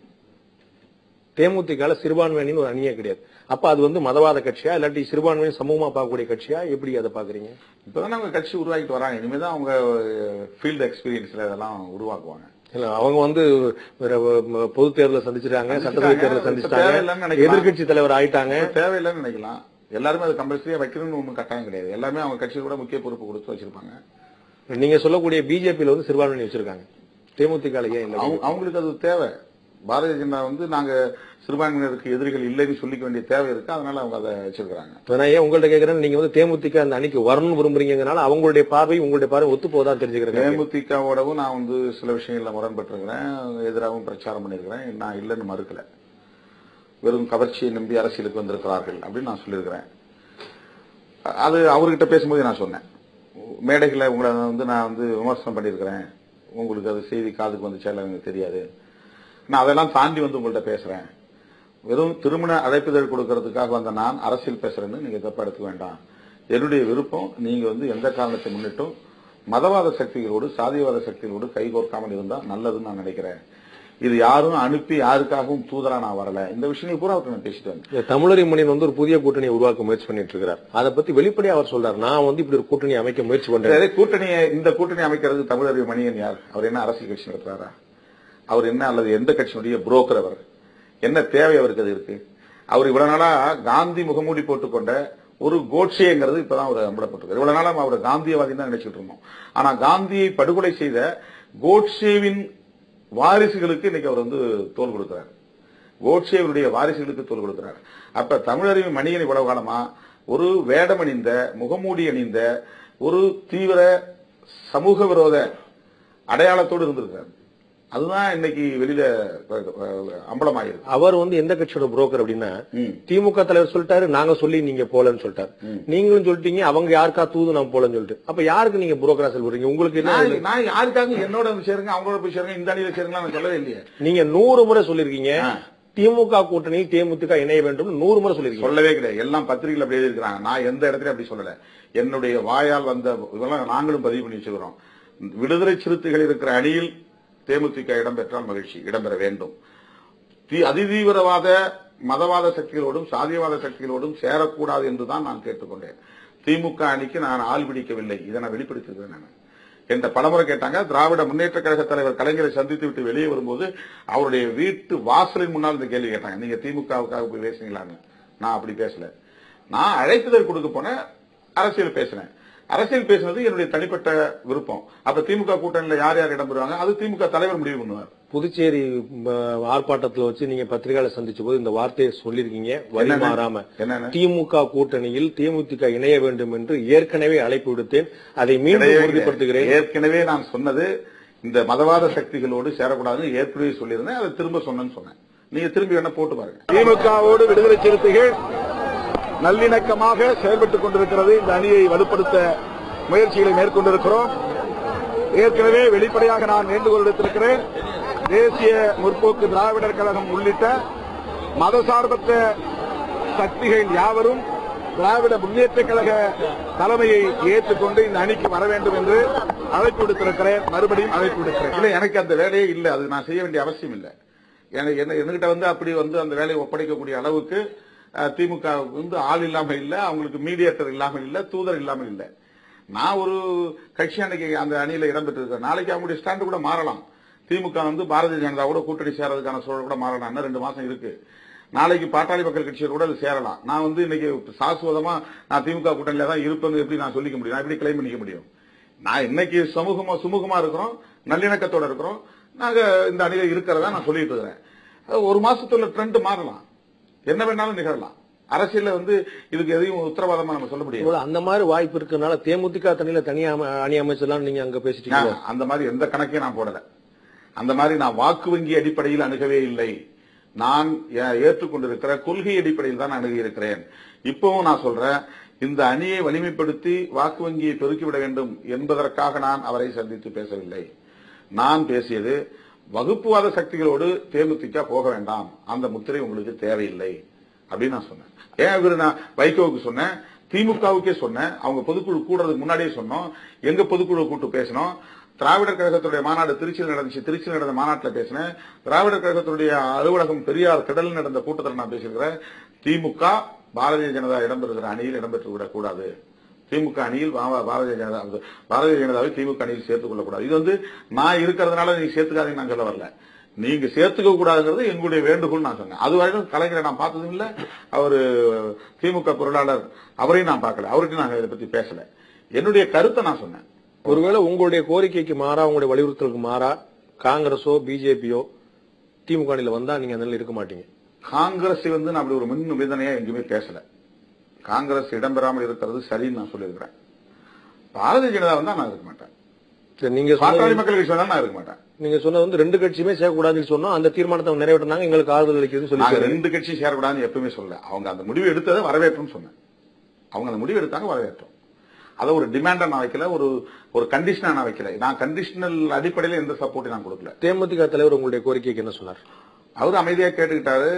[SPEAKER 1] தேமுதிக சிறுபான்மை அணின்னு ஒரு அணியே கிடையாது அப்ப அது வந்து மதவாத கட்சியா இல்லாட்டி சிறுபான்மையை சமூகமா பார்க்கக்கூடிய கட்சியா எப்படி அதை பாக்குறீங்க
[SPEAKER 2] இப்பதான் அவங்க கட்சி உருவாக்கிட்டு வராங்க இனிமேதான் அவங்க ஃபீல்டு எக்ஸ்பீரியன்ஸ்ல இதெல்லாம் உருவாக்குவாங்க
[SPEAKER 1] இல்ல அவங்க வந்து வேற, ம, பொது தேர்தலை சந்திச்சிட்டாங்க சட்டசபை தேர்தலை
[SPEAKER 2] இப்ப தேவையில்லைன்னு
[SPEAKER 1] சந்திச்சிட்டாங்க
[SPEAKER 2] நினைக்கலாம்.
[SPEAKER 1] எதிர்க்கட்சி தலைவர் ஆயிட்டாங்க
[SPEAKER 2] இப்ப தேவையில்லைன்னு நினைக்கலாம் எல்லாருமே அது கம்பல்சரியா வைக்கணும்னு ஒண்ணும் கட்டாயம் கிடையாது எல்லாமே அவங்க கட்சி கூட முக்கிய பொறுப்பு கொடுத்து வச்சிருப்பாங்க
[SPEAKER 1] நீங்க சொல்லக்கூடிய பிஜேபியில வந்து சிறுபான்மை அணி வச்சிருக்காங்க தேமுதிக ஏன் இல்ல
[SPEAKER 2] அவங்க- அவங்களுக்கு அது தேவை பாரதிய ஜனதா வந்து நாங்க சிறுபான்மையினருக்கு எதிரிகள் இல்லைன்னு சொல்லிக்க வேண்டிய தேவை இருக்கு அதனால அவங்க அதை வச்சிருக்காங்க
[SPEAKER 1] இப்ப நான் ஏன் உங்கள்ட்ட கேக்குறேன் நீங்க வந்து தேமுதிக அந்த அணிக்கு வரணும்னு விரும்புறீங்கனால அவங்களுடைய பார்வை உங்களுடைய பார்வை ஒத்து போதா தெரிஞ்சுக்கிறேன்
[SPEAKER 2] தேமுதிகவோடவும் நான் வந்து சில விஷயங்கள்ல முரண்பட்டிருக்கிறேன் எதிராகவும் பிரச்சாரம் பண்ணியிருக்கிறேன் நான் இல்லைன்னு மறுக்கல வெறும் கவர்ச்சியை நம்பி அரசியலுக்கு வந்திருக்கிறார்கள் அப்படின்னு நான் சொல்லியிருக்கிறேன் அது அவர்கிட்ட பேசும்போது நான் சொன்னேன் மேடைகளை உங்களை வந்து நான் வந்து விமர்சனம் பண்ணியிருக்கிறேன் உங்களுக்கு அது செய்தி காதுக்கு வந்துச்சா இல்லை எனக்கு தெரியாது நான் அதெல்லாம் தாண்டி வந்து உங்கள்ட்ட பேசுறேன் வெறும் திருமண அழைப்புதழ் கொடுக்கறதுக்காக வந்த நான் அரசியல் பேசுறேன்னு நீங்க தப்பா எடுத்துக்க வேண்டாம் என்னுடைய விருப்பம் நீங்க வந்து எந்த காரணத்தை முன்னிட்டும் மதவாத சக்திகளோடு சாதியவாத சக்திகளோடு கைகோர்க்காமல் இருந்தா நல்லதுன்னு நான் நினைக்கிறேன் இது யாரும் அனுப்பி யாருக்காகவும் தூதரா நான் வரல இந்த விஷயங்கள் பூரா அவர்கிட்ட நான் பேசிட்டு வந்தேன்
[SPEAKER 1] இந்த தமிழரி மணியன் வந்து ஒரு புதிய கூட்டணியை உருவாக்க முயற்சி பண்ணிட்டு இருக்கிறார் அதை பத்தி வெளிப்படையா அவர் சொல்றாரு நான் வந்து இப்படி ஒரு கூட்டணி அமைக்க முயற்சி பண்றேன்
[SPEAKER 2] சரி, கூட்டணியை இந்த கூட்டணி அமைக்கிறது தமிழறிவு மணியன் யார் அவர் என்ன அரசியல் கட்சி நடத்துறாரா அவர் என்ன அல்லது எந்த கட்சியினுடைய புரோக்கர் அவர் என்ன தேவை அவருக்கு அது இருக்கு அவர் இவ்வளவு நாளா காந்தி முகமூடி போட்டுக்கொண்ட ஒரு கோட்சேங்கிறது இப்பதான் அவர் அம்பலப்பட்டிருக்காரு இவ்வளவு நாளா அவர் காந்தியவாதி தான் நினைச்சிட்டு இருந்தோம் ஆனா காந்தியை படுகொலை செய்த கோட்சேவின் வாரிசுகளுக்கு இன்னைக்கு அவர் வந்து தோல் கொடுக்கிறார் கோட்சேவருடைய வாரிசுகளுக்கு தோல் கொடுக்கிறார் அப்ப தமிழறிவு மணியன் இவ்வளவு காலமா ஒரு வேடம் அணிந்த முகமூடி அணிந்த ஒரு தீவிர சமூக விரோத அடையாளத்தோடு இருந்திருக்கிறார் அதுதான் இன்னைக்கு வெளியில அஹ், அம்பலமாயிருக்கு
[SPEAKER 1] அவர் வந்து எந்த கட்சியோட புரோக்கர் அப்படின்னா
[SPEAKER 2] ம்.
[SPEAKER 1] திமுக தலைவர் சொல்லிட்டாரு நாங்க சொல்லி நீங்க போலன்னு சொல்லிட்டாரு நீங்களும் சொல்லிட்டீங்க அவங்க யாருக்கா தூது நான் போலன்னு சொல்லிட்டு அப்ப யாருக்கு நீங்க புரோக்கரா சொல்றீங்க உங்களுக்கு என்ன
[SPEAKER 2] நான் நான் யாருக்காக என்னோட வந்து சேருங்க அவங்களோட போய் சேருங்க இந்த அணியில சேருங்க நான் சொல்லவே இல்லையே
[SPEAKER 1] நீங்க நூறு முறை சொல்லிருக்கீங்க
[SPEAKER 2] ஆ.
[SPEAKER 1] திமுக கூட்டணியில் தேமுதிக இணைய வேண்டும் நூறு முறை சொல்லிருக்கீங்க
[SPEAKER 2] சொல்லவே கிடையாது எல்லாம் பத்திரிகைகள் அப்படி எழுதியிருக்கிறாங்க நான் எந்த இடத்துலயும் அப்படி சொல்லல என்னுடைய வாயால் வந்த இதெல்லாம் நாங்களும் பதிவு பண்ணி வச்சுக்கிறோம் விடுதலை சிறுத்தைகள் இருக்கிற அணியில் தேமுதிக இடம்பெற்றால் மகிழ்ச்சி இடம்பெற வேண்டும் தி- அதிதீவிரவாத மதவாத சக்திகளோடும் சாதியவாத சக்திகளோடும் சேரக்கூடாது என்றுதான் நான் கேட்டுக்கொண்டேன் திமுக அணிக்கு நான் ஆள் பிடிக்கவில்லை இதை நான் வெளிப்படுத்திருக்கிறேன் நான் என்ற பலமுறை கேட்டாங்க திராவிட முன்னேற்ற கழக தலைவர் கலைஞரை சந்தித்து விட்டு வெளியே வரும்போது அவருடைய வீட்டு வாசலின் முன்னால் இந்த கேள்வி கேட்டாங்க நீங்க திமுகவுக்காக போய் பேசுனீங்களான்னு நான் அப்படி பேசல நான் அழைப்புதல் கொடுக்க போனேன் அரசியல் பேசினேன் அரசியல் பேசுனது என்னுடைய தனிப்பட்ட விருப்பம் அப்ப திமுக கூட்டணியில யார் யார் இடம்பெறுவாங்க அது திமுக தலைவர் முடிவு பண்ணுவார்
[SPEAKER 1] புதுச்சேரி ம, ஆர்ப்பாட்டத்துல வச்சு நீங்க பத்திரிகையாளர் சந்திச்ச போது இந்த வார்த்தையை சொல்லிருக்கீங்க வழி
[SPEAKER 2] என்னென்ன?
[SPEAKER 1] மாறாம
[SPEAKER 2] என்னென்ன?
[SPEAKER 1] திமுக கூட்டணியில் தேமுதிக இணைய வேண்டும் என்று ஏற்கனவே அழைப்பு விடுத்தேன் அதை மீண்டும்
[SPEAKER 2] கிடையவே
[SPEAKER 1] உறுதிப்படுத்துகிறேன்
[SPEAKER 2] கிடையாது. ஏற்கனவே நான் சொன்னது இந்த மதவாத சக்திகளோடு சேரக்கூடாதுன்னு ஏற்கனவே சொல்லியிருந்தேன் அதை திரும்ப சொன்னேன்னு சொன்னேன் நீங்க திரும்பி வேணா போட்டு பாருங்க
[SPEAKER 3] திமுகவோடு விடுதலை சிறுத்தைகள் நல்லிணக்கமாக செயல்பட்டுக் கொண்டிருக்கிறது இந்த அணியை வலுப்படுத்த முயற்சிகளை மேற்கொண்டிருக்கிறோம் ஏற்கனவே வெளிப்படையாக நான் வேண்டுகோள் விடுத்திருக்கிறேன் தேசிய முற்போக்கு திராவிடர் கழகம் உள்ளிட்ட மதசார்பற்ற சக்திகள் யாவரும் திராவிட முன்னேற்ற கழக தலைமையை ஏற்றுக்கொண்டு இந்த அணிக்கு வர வேண்டும் என்று அழைப்பு விடுத்திருக்கிறேன் மறுபடியும் அழைப்பு விடுக்கிறேன்
[SPEAKER 2] இல்ல எனக்கு அந்த வேலையே இல்ல அது நான் செய்ய வேண்டிய அவசியம் இல்ல எனக்கு என்ன என்கிட்ட வந்து அப்படி வந்து அந்த வேலையை ஒப்படைக்கக்கூடிய அளவுக்கு அஹ், திமுக வந்து ஆள் இல்லாம இல்ல அவங்களுக்கு மீடியேட்டர் இல்லாம இல்ல தூதர் இல்லாம இல்ல நான் ஒரு கட்சி அன்னைக்கு அந்த அணியில இடம்பெற்று இருக்கேன் நாளைக்கு அவங்களுடைய ஸ்டாண்டு கூட மாறலாம் திமுக வந்து பாரதிய ஜனதாவோட கூட்டணி சேரதுக்கான சூழல் கூட மாறலாம் இன்னும் ரெண்டு மாசம் இருக்கு நாளைக்கு பாட்டாளி மக்கள் கட்சியில் கூட அது சேரலாம் நான் வந்து இன்னைக்கு சாஸ்வதமா நான் திமுக கூட்டணியில தான் இருப்பேன்னு எப்படி நான் சொல்லிக்க முடியும் நான் எப்படி கிளைம் பண்ணிக்க முடியும் நான் இன்னைக்கு சமூகமா சுமூகமா இருக்கிறோம் நல்லிணக்கத்தோட இருக்கிறோம் நாங்க இந்த அணியில இருக்கிறதா நான் சொல்லிட்டு இருக்கிறேன் அது ஒரு மாசத்துல ட்ரெண்ட் மாறலாம் என்ன வேணாலும் நிகழலாம் அரசியல்ல வந்து இதுக்கு எதையும் உத்தரவாதமா நம்ம சொல்ல முடியாது
[SPEAKER 1] ஒருவேளை அந்த மாதிரி வாய்ப்பு இருக்கறனால தேமுதிக தனியில தனியா அம- அணி அமைச்சலாம் நீங்க அங்க பேசிட்டீங்க
[SPEAKER 2] நான் அந்த மாதிரி எந்த கணக்கையும் நான் போடல அந்த மாதிரி நான் வாக்கு வங்கி அடிப்படையில் அணுகவே இல்லை நான் ஏ- ஏற்றுக்கொண்டிருக்கிற கொள்கை அடிப்படையில் தான் அணுகி இருக்கிறேன் இப்பவும் நான் சொல்றேன் இந்த அணியை வலிமைப்படுத்தி வாக்கு வங்கியை பெருக்கிவிட வேண்டும் என்பதற்காக நான் அவரை சந்தித்து பேசவில்லை நான் பேசியது வகுப்புவாத சக்திகளோடு தேமுதிக போக வேண்டாம் அந்த முத்திரை உங்களுக்கு தேவையில்லை அப்படின்னு நான் சொன்னேன் ஏன் இவரு நான் வைகோவுக்கு சொன்னேன் திமுகவுக்கே சொன்னேன் அவங்க பொதுக்குழு கூடுறதுக்கு முன்னாடியே சொன்னோம் எங்க பொதுக்குழு கூட்டு பேசினோம் திராவிடர் கழகத்துடைய மாநாடு திருச்சியில் நடந்துச்சு திருச்சியில் நடந்த மாநாட்டில் பேசினேன் திராவிடர் கழகத்துடைய அலுவலகம் பெரியார் கடலில் நடந்த கூட்டத்தில் நான் பேசியிருக்கிறேன் திமுக பாரதிய ஜனதா இடம்பெறுகிற அணியில் இடம்பெற்று விடக்கூடாது திமுக அணியில் பா- பாரதிய ஜனதா பாரதிய ஜனதாவை திமுக அணியில் சேர்த்துக் கொள்ளக்கூடாது இது வந்து நான் இருக்கிறதுனால நீங்க சேர்த்துக்காதீங்க நான் சொல்ல வரல நீங்க சேர்த்துக்க கூடாதுங்கிறது எங்களுடைய வேண்டுகோள் நான் சொன்னேன் அது வரைக்கும் கலைஞரை நான் பார்த்ததும் இல்ல அவரு திமுக பொருளாளர் அவரையும் நான் பார்க்கல அவர்கிட்ட நான் இதை பத்தி பேசல என்னுடைய கருத்தை நான் சொன்னேன்
[SPEAKER 1] ஒருவேளை உங்களுடைய கோரிக்கைக்கு மாறா உங்களுடைய வலியுறுத்தலுக்கு மாறா காங்கிரஸோ பிஜேபியோ திமுக அணியில வந்தா நீங்க அந்த நிலையில இருக்க மாட்டீங்க
[SPEAKER 2] காங்கிரஸ் வந்து நான் அப்படி ஒரு மின் நிபந்தனையா எங்கேயுமே பேசல காங்கிரஸ் இடம்பெறாமல் இருக்கிறது சரின்னு நான் சொல்லியிருக்கிறேன் பாரதிய ஜனதா வந்தா நான் இருக்க மாட்டேன்
[SPEAKER 1] சரி, நீங்க
[SPEAKER 2] பாட்டாளி
[SPEAKER 1] சொன்னது
[SPEAKER 2] மக்கள் கட்சி வந்தா நான் இருக்க மாட்டேன்
[SPEAKER 1] நீங்க சொன்னது வந்து ரெண்டு கட்சியுமே சேர்க்கக்கூடாதுன்னு சொன்னோம் அந்த தீர்மானத்தை அவங்க நிறைவேற்றினாங்க எங்களுக்கு ஆறுதல் அளிக்குதுன்னு சொல்லி
[SPEAKER 2] நாங்க
[SPEAKER 1] சொன்னீங்க.
[SPEAKER 2] ரெண்டு கட்சி சேரக்கூடாதுன்னு எப்பவுமே சொல்லல அவங்க அந்த முடிவு எடுத்ததை வரவேற்றோம்னு சொன்னேன் அவங்க அந்த முடிவு எடுத்தாங்க வரவேற்றோம் அதை ஒரு டிமாண்டா நான் வைக்கல ஒரு ஒரு கண்டிஷனா நான் வைக்கல நான் கண்டிஷனல் அடிப்படையில எந்த சப்போர்ட்டையும் நான் கொடுக்கல
[SPEAKER 1] தேமுதிக தலைவர் உங்களுடைய கோரிக்கைக்கு என்ன சொன்னார்
[SPEAKER 2] அவர் அமைதியா கேட்டுக்கிட்டாரு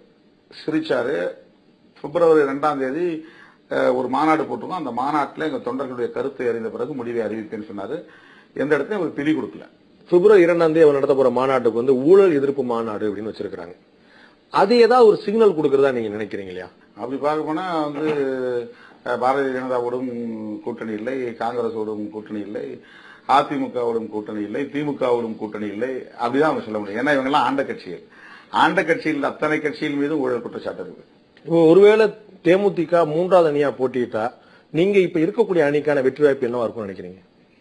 [SPEAKER 2] சிரிச்சாரு பிப்ரவரி ரெண்டாம் தேதி அஹ், ஒரு மாநாடு போட்டிருக்கோம் அந்த மாநாட்டில் எங்க தொண்டர்களுடைய கருத்தை அறிந்த பிறகு முடிவை அறிவிப்பேன்னு சொன்னாரு எந்த இடத்தையும் அவர் பிடி கொடுக்கல
[SPEAKER 1] பிப்ரவரி இரண்டாம் தேதி அவர் நடத்த போற மாநாட்டுக்கு வந்து ஊழல் எதிர்ப்பு மாநாடு அப்படின்னு வச்சிருக்காங்க அது ஏதாவது ஒரு சிக்னல் கொடுக்கறதா நீங்க நினைக்கிறீங்க இல்லையா
[SPEAKER 2] அப்படி பார்க்க போனா வந்து அஹ், பாரதிய ஜனதாவோடும் கூட்டணி இல்லை காங்கிரஸோடும் கூட்டணி இல்லை அதிமுகவோடும் கூட்டணி இல்லை திமுகவோடும் கூட்டணி இல்லை அப்படிதான் அவங்க சொல்ல முடியும் ஏன்னா இவங்க எல்லாம் ஆண்ட கட்சிகள் ஆண்ட கட்சியில் அத்தனை கட்சிகள் மீதும் ஊழல் குற்றச்சாட்டு இருக்கு
[SPEAKER 1] இப்போ ஒருவேளை தேமுதிக மூன்றாவது அணியா போட்டியிட்டா நீங்க இப்ப இருக்கக்கூடிய அணிக்கான வெற்றி வாய்ப்பு என்னவா இருக்கும்னு நினைக்கிறீங்க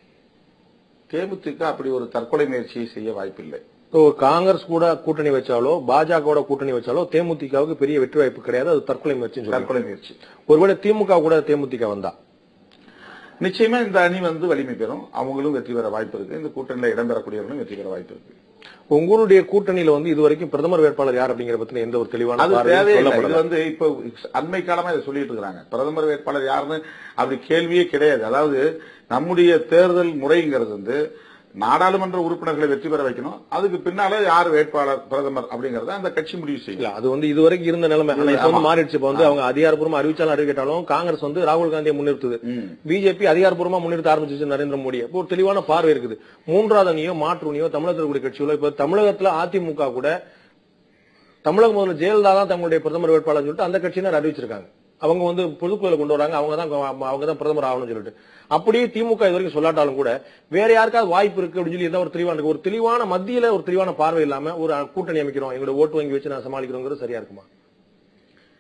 [SPEAKER 2] தேமுதிக அப்படி ஒரு தற்கொலை முயற்சியை செய்ய வாய்ப்பில்லை
[SPEAKER 1] இப்போ காங்கிரஸ் கூட கூட்டணி வச்சாலோ பாஜகவோட கூட்டணி வச்சாலோ தேமுதிகவுக்கு பெரிய வெற்றி வாய்ப்பு கிடையாது அது தற்கொலை முயற்சின்னு சொல்றாங்க
[SPEAKER 2] தற்கொலை முயற்சி
[SPEAKER 1] ஒருவேளை திமுக கூட தேமுதிக வந்தா
[SPEAKER 2] நிச்சயமா இந்த அணி வந்து வலிமை பெறும் அவங்களும் வெற்றி பெற வாய்ப்பு இருக்கு இந்த கூட்டணியில இடம்பெறக்கூடியவர்களும் வெற்றி பெற வாய்ப்பு இருக்கு
[SPEAKER 1] உங்களுடைய கூட்டணியில வந்து இதுவரைக்கும் பிரதமர் வேட்பாளர் யார் அப்படிங்கிற பத்தின எந்த ஒரு தெளிவான
[SPEAKER 2] அது
[SPEAKER 1] பார்வையும்
[SPEAKER 2] தேவையில்லை இது
[SPEAKER 1] சொல்லப்படல.
[SPEAKER 2] வந்து இப்போ அண்மை காலமா இதை சொல்லிட்டு இருக்காங்க பிரதமர் வேட்பாளர் யாருன்னு அப்படி கேள்வியே கிடையாது அதாவது நம்முடைய தேர்தல் முறைங்கிறது வந்து நாடாளுமன்ற உறுப்பினர்களை வெற்றி பெற வைக்கணும் அதுக்கு பின்னால யார் வேட்பாளர் பிரதமர் அப்படிங்கறத அந்த கட்சி முடிவு செய்யும்
[SPEAKER 1] இல்ல அது வந்து இதுவரைக்கும் இருந்த நிலைமை ஆனா இப்ப வந்து
[SPEAKER 2] ஆமா.
[SPEAKER 1] மாறிடுச்சு இப்ப வந்து அவங்க அதிகாரப்பூர்வமா அறிவிச்சாலும் அறிவிக்காட்டாலும் காங்கிரஸ் வந்து ராகுல் காந்தியை முன்னிறுத்துது
[SPEAKER 2] ம்.
[SPEAKER 1] பிஜேபி அதிகாரப்பூர்வமா முன்னிறுத்த ஆரம்பிச்சிச்சு நரேந்திர மோடி அப்போ ஒரு தெளிவான பார்வை இருக்குது மூன்றாவது அணியோ மாற்று அணியோ தமிழகத்தில் கூடிய கட்சிகளோ இப்ப தமிழகத்துல அதிமுக கூட தமிழக முதல்வர் ஜெயலலிதா தான் தங்களுடைய பிரதமர் வேட்பாளர் சொல்லிட்டு அந்த கட்சியினர் அறிவிச்சிருக்காங்க அவங்க வந்து பொதுக்குழுல கொண்டு வராங்க அவங்க தான் அவங்க தான் பிரதமர் ஆகணும்னு சொல்லிட்டு அப்படியே திமுக இது வரைக்கும் சொல்லாட்டாலும் கூட வேற யாருக்காவது வாய்ப்பு இருக்கு அப்படின்னு சொல்லி எதாவது ஒரு தெளிவான இருக்கு. ஒரு தெளிவான மத்தியில ஒரு தெளிவான பார்வை இல்லாம ஒரு கூட்டணி அமைக்கிறோம் எங்களோட ஓட்டு வாங்கி வச்சு நான் சமாளிக்கிறோங்கிறது சரியா இருக்குமா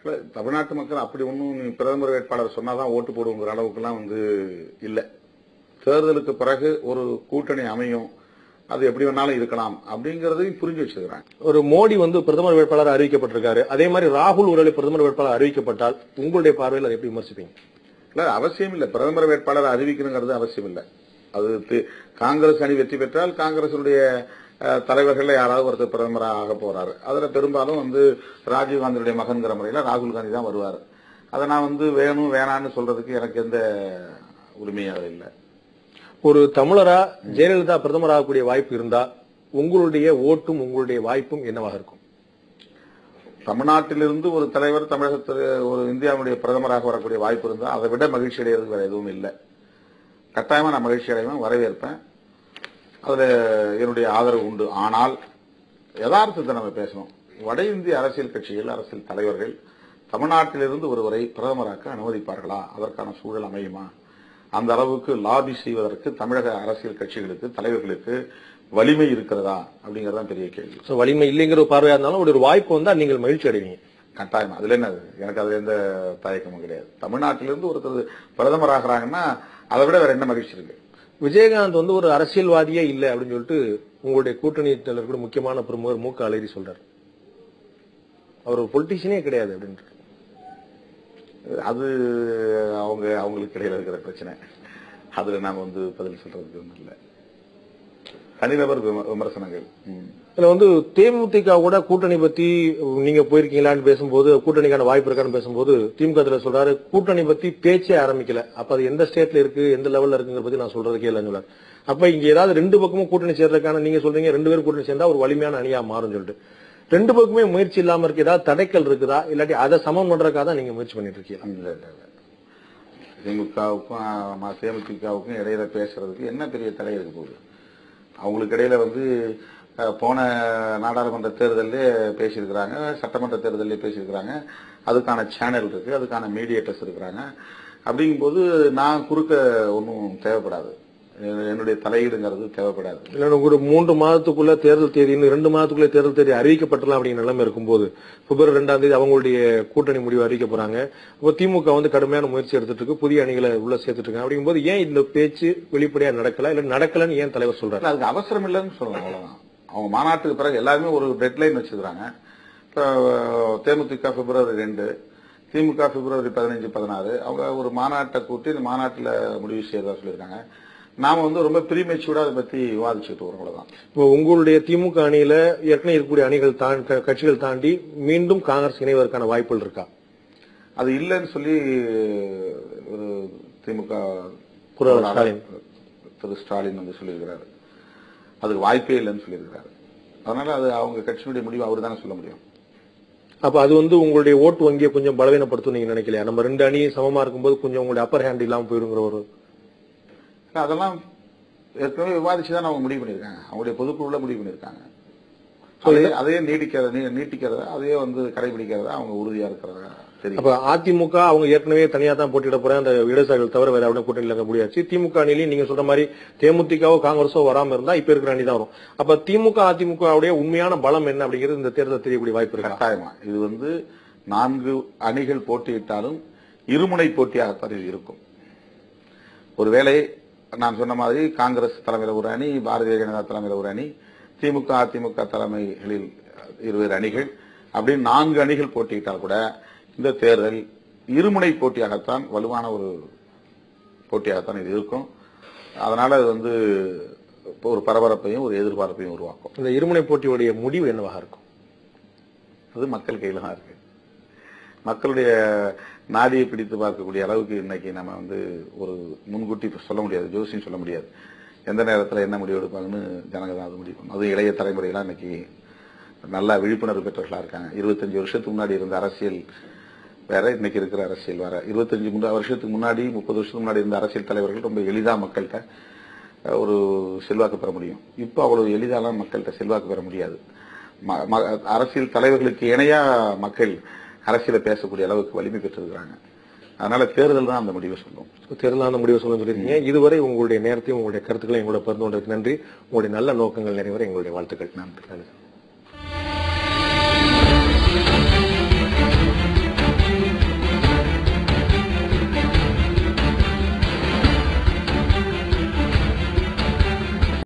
[SPEAKER 2] இல்ல, தமிழ்நாட்டு மக்கள் அப்படி ஒன்றும் நீ பிரதமர் வேட்பாளர் சொன்னாதான் ஓட்டு போடுங்கிற அளவுக்குலாம் வந்து இல்ல தேர்தலுக்கு பிறகு ஒரு கூட்டணி அமையும் அது எப்படி வேணாலும் இருக்கலாம் அப்படிங்கறதையும் புரிஞ்சு வச்சிருக்கிறாங்க
[SPEAKER 1] ஒரு மோடி வந்து பிரதமர் வேட்பாளர் அறிவிக்கப்பட்டிருக்காரு அதே மாதிரி ராகுல் ஒருவேளை பிரதமர் வேட்பாளர் அறிவிக்கப்பட்டால் உங்களுடைய பார்வையில் அதை எப்படி விமர்சிப்பீங்க
[SPEAKER 2] இல்ல அவசியம் இல்ல பிரதமர் வேட்பாளர் அறிவிக்கணுங்கிறது அவசியம் இல்ல அது தி- காங்கிரஸ் அணி வெற்றி பெற்றால் காங்கிரசுடைய அஹ், தலைவர்கள்ல யாராவது ஒருத்தர் பிரதமராக ஆக போறாரு அதுல பெரும்பாலும் வந்து ராஜீவ் காந்தியுடைய மகன்கிற முறையில ராகுல் காந்தி தான் வருவார் அதை நான் வந்து வேணும் வேணான்னு சொல்றதுக்கு எனக்கு எந்த உரிமையாக இல்லை
[SPEAKER 1] ஒரு தமிழரா ஜெயலலிதா பிரதமர் ஆகக்கூடிய வாய்ப்பு இருந்தா உங்களுடைய ஓட்டும் உங்களுடைய வாய்ப்பும் என்னவாக இருக்கும்
[SPEAKER 2] தமிழ்நாட்டிலிருந்து ஒரு தலைவர் தமிழகத்தில் ஒரு இந்தியாவுடைய பிரதமராக வரக்கூடிய வாய்ப்பு இருந்தால் அதை விட மகிழ்ச்சி அடைகிறது வேற எதுவும் இல்லை கட்டாயமா நான் மகிழ்ச்சி அடைவேன் வரவேற்பேன் அதுல என்னுடைய ஆதரவு உண்டு ஆனால் யதார்த்தத்தை நம்ம பேசணும் வட இந்திய அரசியல் கட்சிகள் அரசியல் தலைவர்கள் தமிழ்நாட்டிலிருந்து ஒருவரை பிரதமராக்க அனுமதிப்பார்களா அதற்கான சூழல் அமையுமா அந்த அளவுக்கு லாபி செய்வதற்கு தமிழக அரசியல் கட்சிகளுக்கு தலைவர்களுக்கு வலிமை இருக்கிறதா அப்படிங்கறதுதான் பெரிய கேள்வி
[SPEAKER 1] So, வலிமை இல்லைங்கிற ஒரு பார்வையா இருந்தாலும் ஒரு வாய்ப்பு வந்தா நீங்கள் மகிழ்ச்சி அடைவீங்க
[SPEAKER 2] கட்டாயம் அதுல என்ன அது? எனக்கு அதுல எந்த தயக்கமும் கிடையாது தமிழ்நாட்டிலிருந்து ஒருத்தர் பிரதமர் ஆகிறாங்கன்னா அதை விட வேற என்ன மகிழ்ச்சி இருக்கு
[SPEAKER 1] விஜயகாந்த் வந்து ஒரு அரசியல்வாதியே இல்ல அப்படின்னு சொல்லிட்டு உங்களுடைய கூட்டணி தலைவர் கூட முக்கியமான பிரமுகர் மு க அழகிரி சொல்றாரு அவர் ஒரு பொலிட்டீஷியனே கிடையாது அப்படின்ட்டு
[SPEAKER 2] அது அவங்க அவங்களுக்கு இடையில இருக்கிற பிரச்சனை அதுல நாம வந்து பதில் சொல்றதுக்கு ஒண்ணும் இல்ல தனிநபர் விம- விமர்சனங்கள் ம்.
[SPEAKER 1] இதுல வந்து தேமுதிக கூட கூட்டணி பத்தி நீங்க போயிருக்கீங்களான்னு பேசும்போது கூட்டணிக்கான வாய்ப்பு இருக்கான்னு பேசும்போது திமுக தலைவர் சொல்றாரு கூட்டணி பத்தி பேச்சே ஆரம்பிக்கல அப்ப அது எந்த ஸ்டேட்ல இருக்கு எந்த லெவல்ல இருக்குங்கிற பத்தி நான் சொல்றது கேளுன்னு சொல்றாரு அப்ப இங்க ஏதாவது ரெண்டு பக்கமும் கூட்டணி சேர்றதுக்கான நீங்க சொல்றீங்க ரெண்டு பேரும் கூட்டணி சேர்ந்தா ஒரு வலிமையான அணியா மாறும் சொல்லிட்டு ரெண்டு பக்கமே முயற்சி இல்லாம இருக்கு ஏதாவது தடைக்கல் இருக்குதா இல்லாட்டி அதை சமம் பண்றதுக்காக தான் நீங்க முயற்சி பண்ணிட்டு இருக்கீங்க
[SPEAKER 2] இல்ல இல்ல இல்ல திமுகவுக்கும் ஆ, தேமுதிகவுக்கும் இடையில பேசுறதுக்கு என்ன பெரிய தடை இருக்க போகுது அவங்களுக்கு இடையில வந்து அஹ், போன நாடாளுமன்ற தேர்தலே பேசியிருக்கிறாங்க சட்டமன்ற தேர்தலே பேசியிருக்கிறாங்க அதுக்கான சேனல் இருக்கு அதுக்கான மீடியேட்டர்ஸ் இருக்கிறாங்க அப்படிங்கும்போது நான் குறுக்க ஒன்றும் தேவைப்படாது எ- என்னுடைய தலையீடுங்கிறது தேவைப்படாது
[SPEAKER 1] இல்லைன்னா ஒரு மூன்று மாதத்துக்குள்ள தேர்தல் தேதி இன்னும் ரெண்டு மாதத்துக்குள்ள தேர்தல் தேதி அறிவிக்கப்பட்டலாம் அப்படிங்கிற நிலைமை இருக்கும்போது பிப்ரவரி ரெண்டாம் தேதி அவங்களுடைய கூட்டணி முடிவு அறிவிக்க போறாங்க அப்போ திமுக வந்து கடுமையான முயற்சி எடுத்துட்டு இருக்கு புதிய அணிகளை உள்ள சேர்த்துட்டு இருக்காங்க அப்படிங்கும்போது ஏன் இந்த பேச்சு வெளிப்படையா நடக்கல இல்ல நடக்கலன்னு ஏன் தலைவர் சொல்றாரு
[SPEAKER 2] இல்ல, அதுக்கு அவசரம் இல்லைன்னு சொல்லலாம் அவ்வளவுதான் அவங்க மாநாட்டுக்கு பிறகு எல்லாருமே ஒரு டெட்லைன் வச்சிருக்காங்க இப்போ தேமுதிக பிப்ரவரி ரெண்டு திமுக பிப்ரவரி பதினஞ்சு பதினாறு அவங்க ஒரு மாநாட்டை கூட்டி இந்த மாநாட்டில் முடிவு செய்யறதா சொல்லியிருக்காங்க நாம வந்து ரொம்ப ப்ரீமெச்சூர்டா அதை பத்தி விவாதிச்சுட்டு வரோம் அவ்வளவுதான்
[SPEAKER 1] இப்போ உங்களுடைய திமுக அணியில ஏற்கனவே இருக்கக்கூடிய அணிகள் தான் க- கட்சிகள் தாண்டி மீண்டும் காங்கிரஸ் இணைவதற்கான வாய்ப்புகள் இருக்கா
[SPEAKER 2] அது இல்லைன்னு சொல்லி ஒரு திமுக
[SPEAKER 1] பொருளாளர் ஸ்டாலின்.
[SPEAKER 2] திரு ஸ்டாலின் வந்து சொல்லியிருக்கிறாரு அதுக்கு வாய்ப்பே இல்லைன்னு சொல்லியிருக்கிறாரு அதனால அது அவங்க கட்சியினுடைய முடிவு அவர் தானே சொல்ல முடியும்
[SPEAKER 1] அப்ப அது வந்து உங்களுடைய ஓட்டு வங்கியை கொஞ்சம் பலவீனப்படுத்தும் நீங்க நினைக்கலையா நம்ம ரெண்டு அணியும் சமமா இருக்கும்போது கொஞ்சம் உங்களுடைய அப்பர் ஹேண்ட் இல்லாம போயிருங்கிற ஒரு
[SPEAKER 2] இல்ல, அதெல்லாம் ஏற்கனவே விவாதிச்சு தான் அவங்க முடிவு பண்ணியிருக்காங்க அவங்களுடைய பொதுக்குழுல முடிவு பண்ணியிருக்காங்க அதையே அதையே நீடிக்கிறத நீ- நீட்டிக்கிறத அதையே வந்து கடைபிடிக்கிறத அவங்க உறுதியா இருக்கிறதா தெரியும்
[SPEAKER 1] அப்ப அதிமுக அவங்க ஏற்கனவே தனியா தான் போட்டியிட போறேன் அந்த இடதுசாரிகள் தவிர வேற யாரும் கூட்டணியில் இருக்க முடியாது திமுக அணிலையும் நீங்க சொல்ற மாதிரி தேமுதிகவோ காங்கிரஸோ வராம இருந்தா இப்ப இருக்கிற அணி தான் வரும் அப்ப திமுக அதிமுகவுடைய உண்மையான பலம் என்ன அப்படிங்கிறது இந்த தேர்தல் தெரியக்கூடிய வாய்ப்பு இருக்கா
[SPEAKER 2] கட்டாயமா இது வந்து நான்கு அணிகள் போட்டியிட்டாலும் இருமுனை போட்டியாகத்தான் இது இருக்கும் ஒருவேளை நான் சொன்ன மாதிரி காங்கிரஸ் தலைமையில ஒரு அணி பாரதிய ஜனதா தலைமையில ஒரு அணி திமுக அதிமுக தலைமைகளில் இருவேறு அணிகள் அப்படின்னு நான்கு அணிகள் போட்டியிட்டால் கூட இந்த தேர்தல் இருமுனை போட்டியாகத்தான் வலுவான ஒரு போட்டியாகத்தான் இது இருக்கும் அதனால அது வந்து ஒரு பரபரப்பையும் ஒரு எதிர்பார்ப்பையும் உருவாக்கும்
[SPEAKER 1] இந்த இருமுனை போட்டியுடைய முடிவு என்னவாக இருக்கும்
[SPEAKER 2] அது மக்கள் கையில தான் இருக்கு மக்களுடைய நாடியை பிடித்து பார்க்கக்கூடிய அளவுக்கு இன்னைக்கு நம்ம வந்து ஒரு முன்கூட்டி இப்ப சொல்ல முடியாது ஜோசியம் சொல்ல முடியாது எந்த நேரத்துல என்ன முடிவு எடுப்பாங்கன்னு ஜனங்க தான் அது முடிவு பண்ணணும். அதுவும் இளைய தலைமுறையெல்லாம் இன்னைக்கு நல்லா விழிப்புணர்வு பெற்றவர்களா இருக்காங்க இருபத்தஞ்சு வருஷத்துக்கு முன்னாடி இருந்த அரசியல் வேற இன்னைக்கு இருக்கிற அரசியல் வேற இருபத்தஞ்சு முன்னா- வருஷத்துக்கு முன்னாடி முப்பது வருஷத்துக்கு முன்னாடி இருந்த அரசியல் தலைவர்கள் ரொம்ப எளிதா மக்கள்கிட்ட அஹ், ஒரு செல்வாக்கு பெற முடியும் இப்போ அவ்வளவு எளிதாலாம் மக்கள்கிட்ட செல்வாக்கு பெற முடியாது ம- ம- அரசியல் தலைவர்களுக்கு இணையா மக்கள் அரசியலை பேசக்கூடிய அளவுக்கு வலிமை பெற்றிருக்கிறாங்க அதனால தேர்தல் தான் அந்த முடிவை சொல்லும்
[SPEAKER 1] தேர்தல் அந்த முடிவு சொல்ல சொல்லியிருக்கீங்க இதுவரை உங்களுடைய நேரத்தையும் உங்களுடைய கருத்துக்களை எங்களோட பகிர்ந்து கொண்டதுக்கு நன்றி உங்களுடைய நல்ல நோக்கங்கள் நிறைவேற எங்களுடைய வாழ்த்துக்கள் நன்றி நன்றி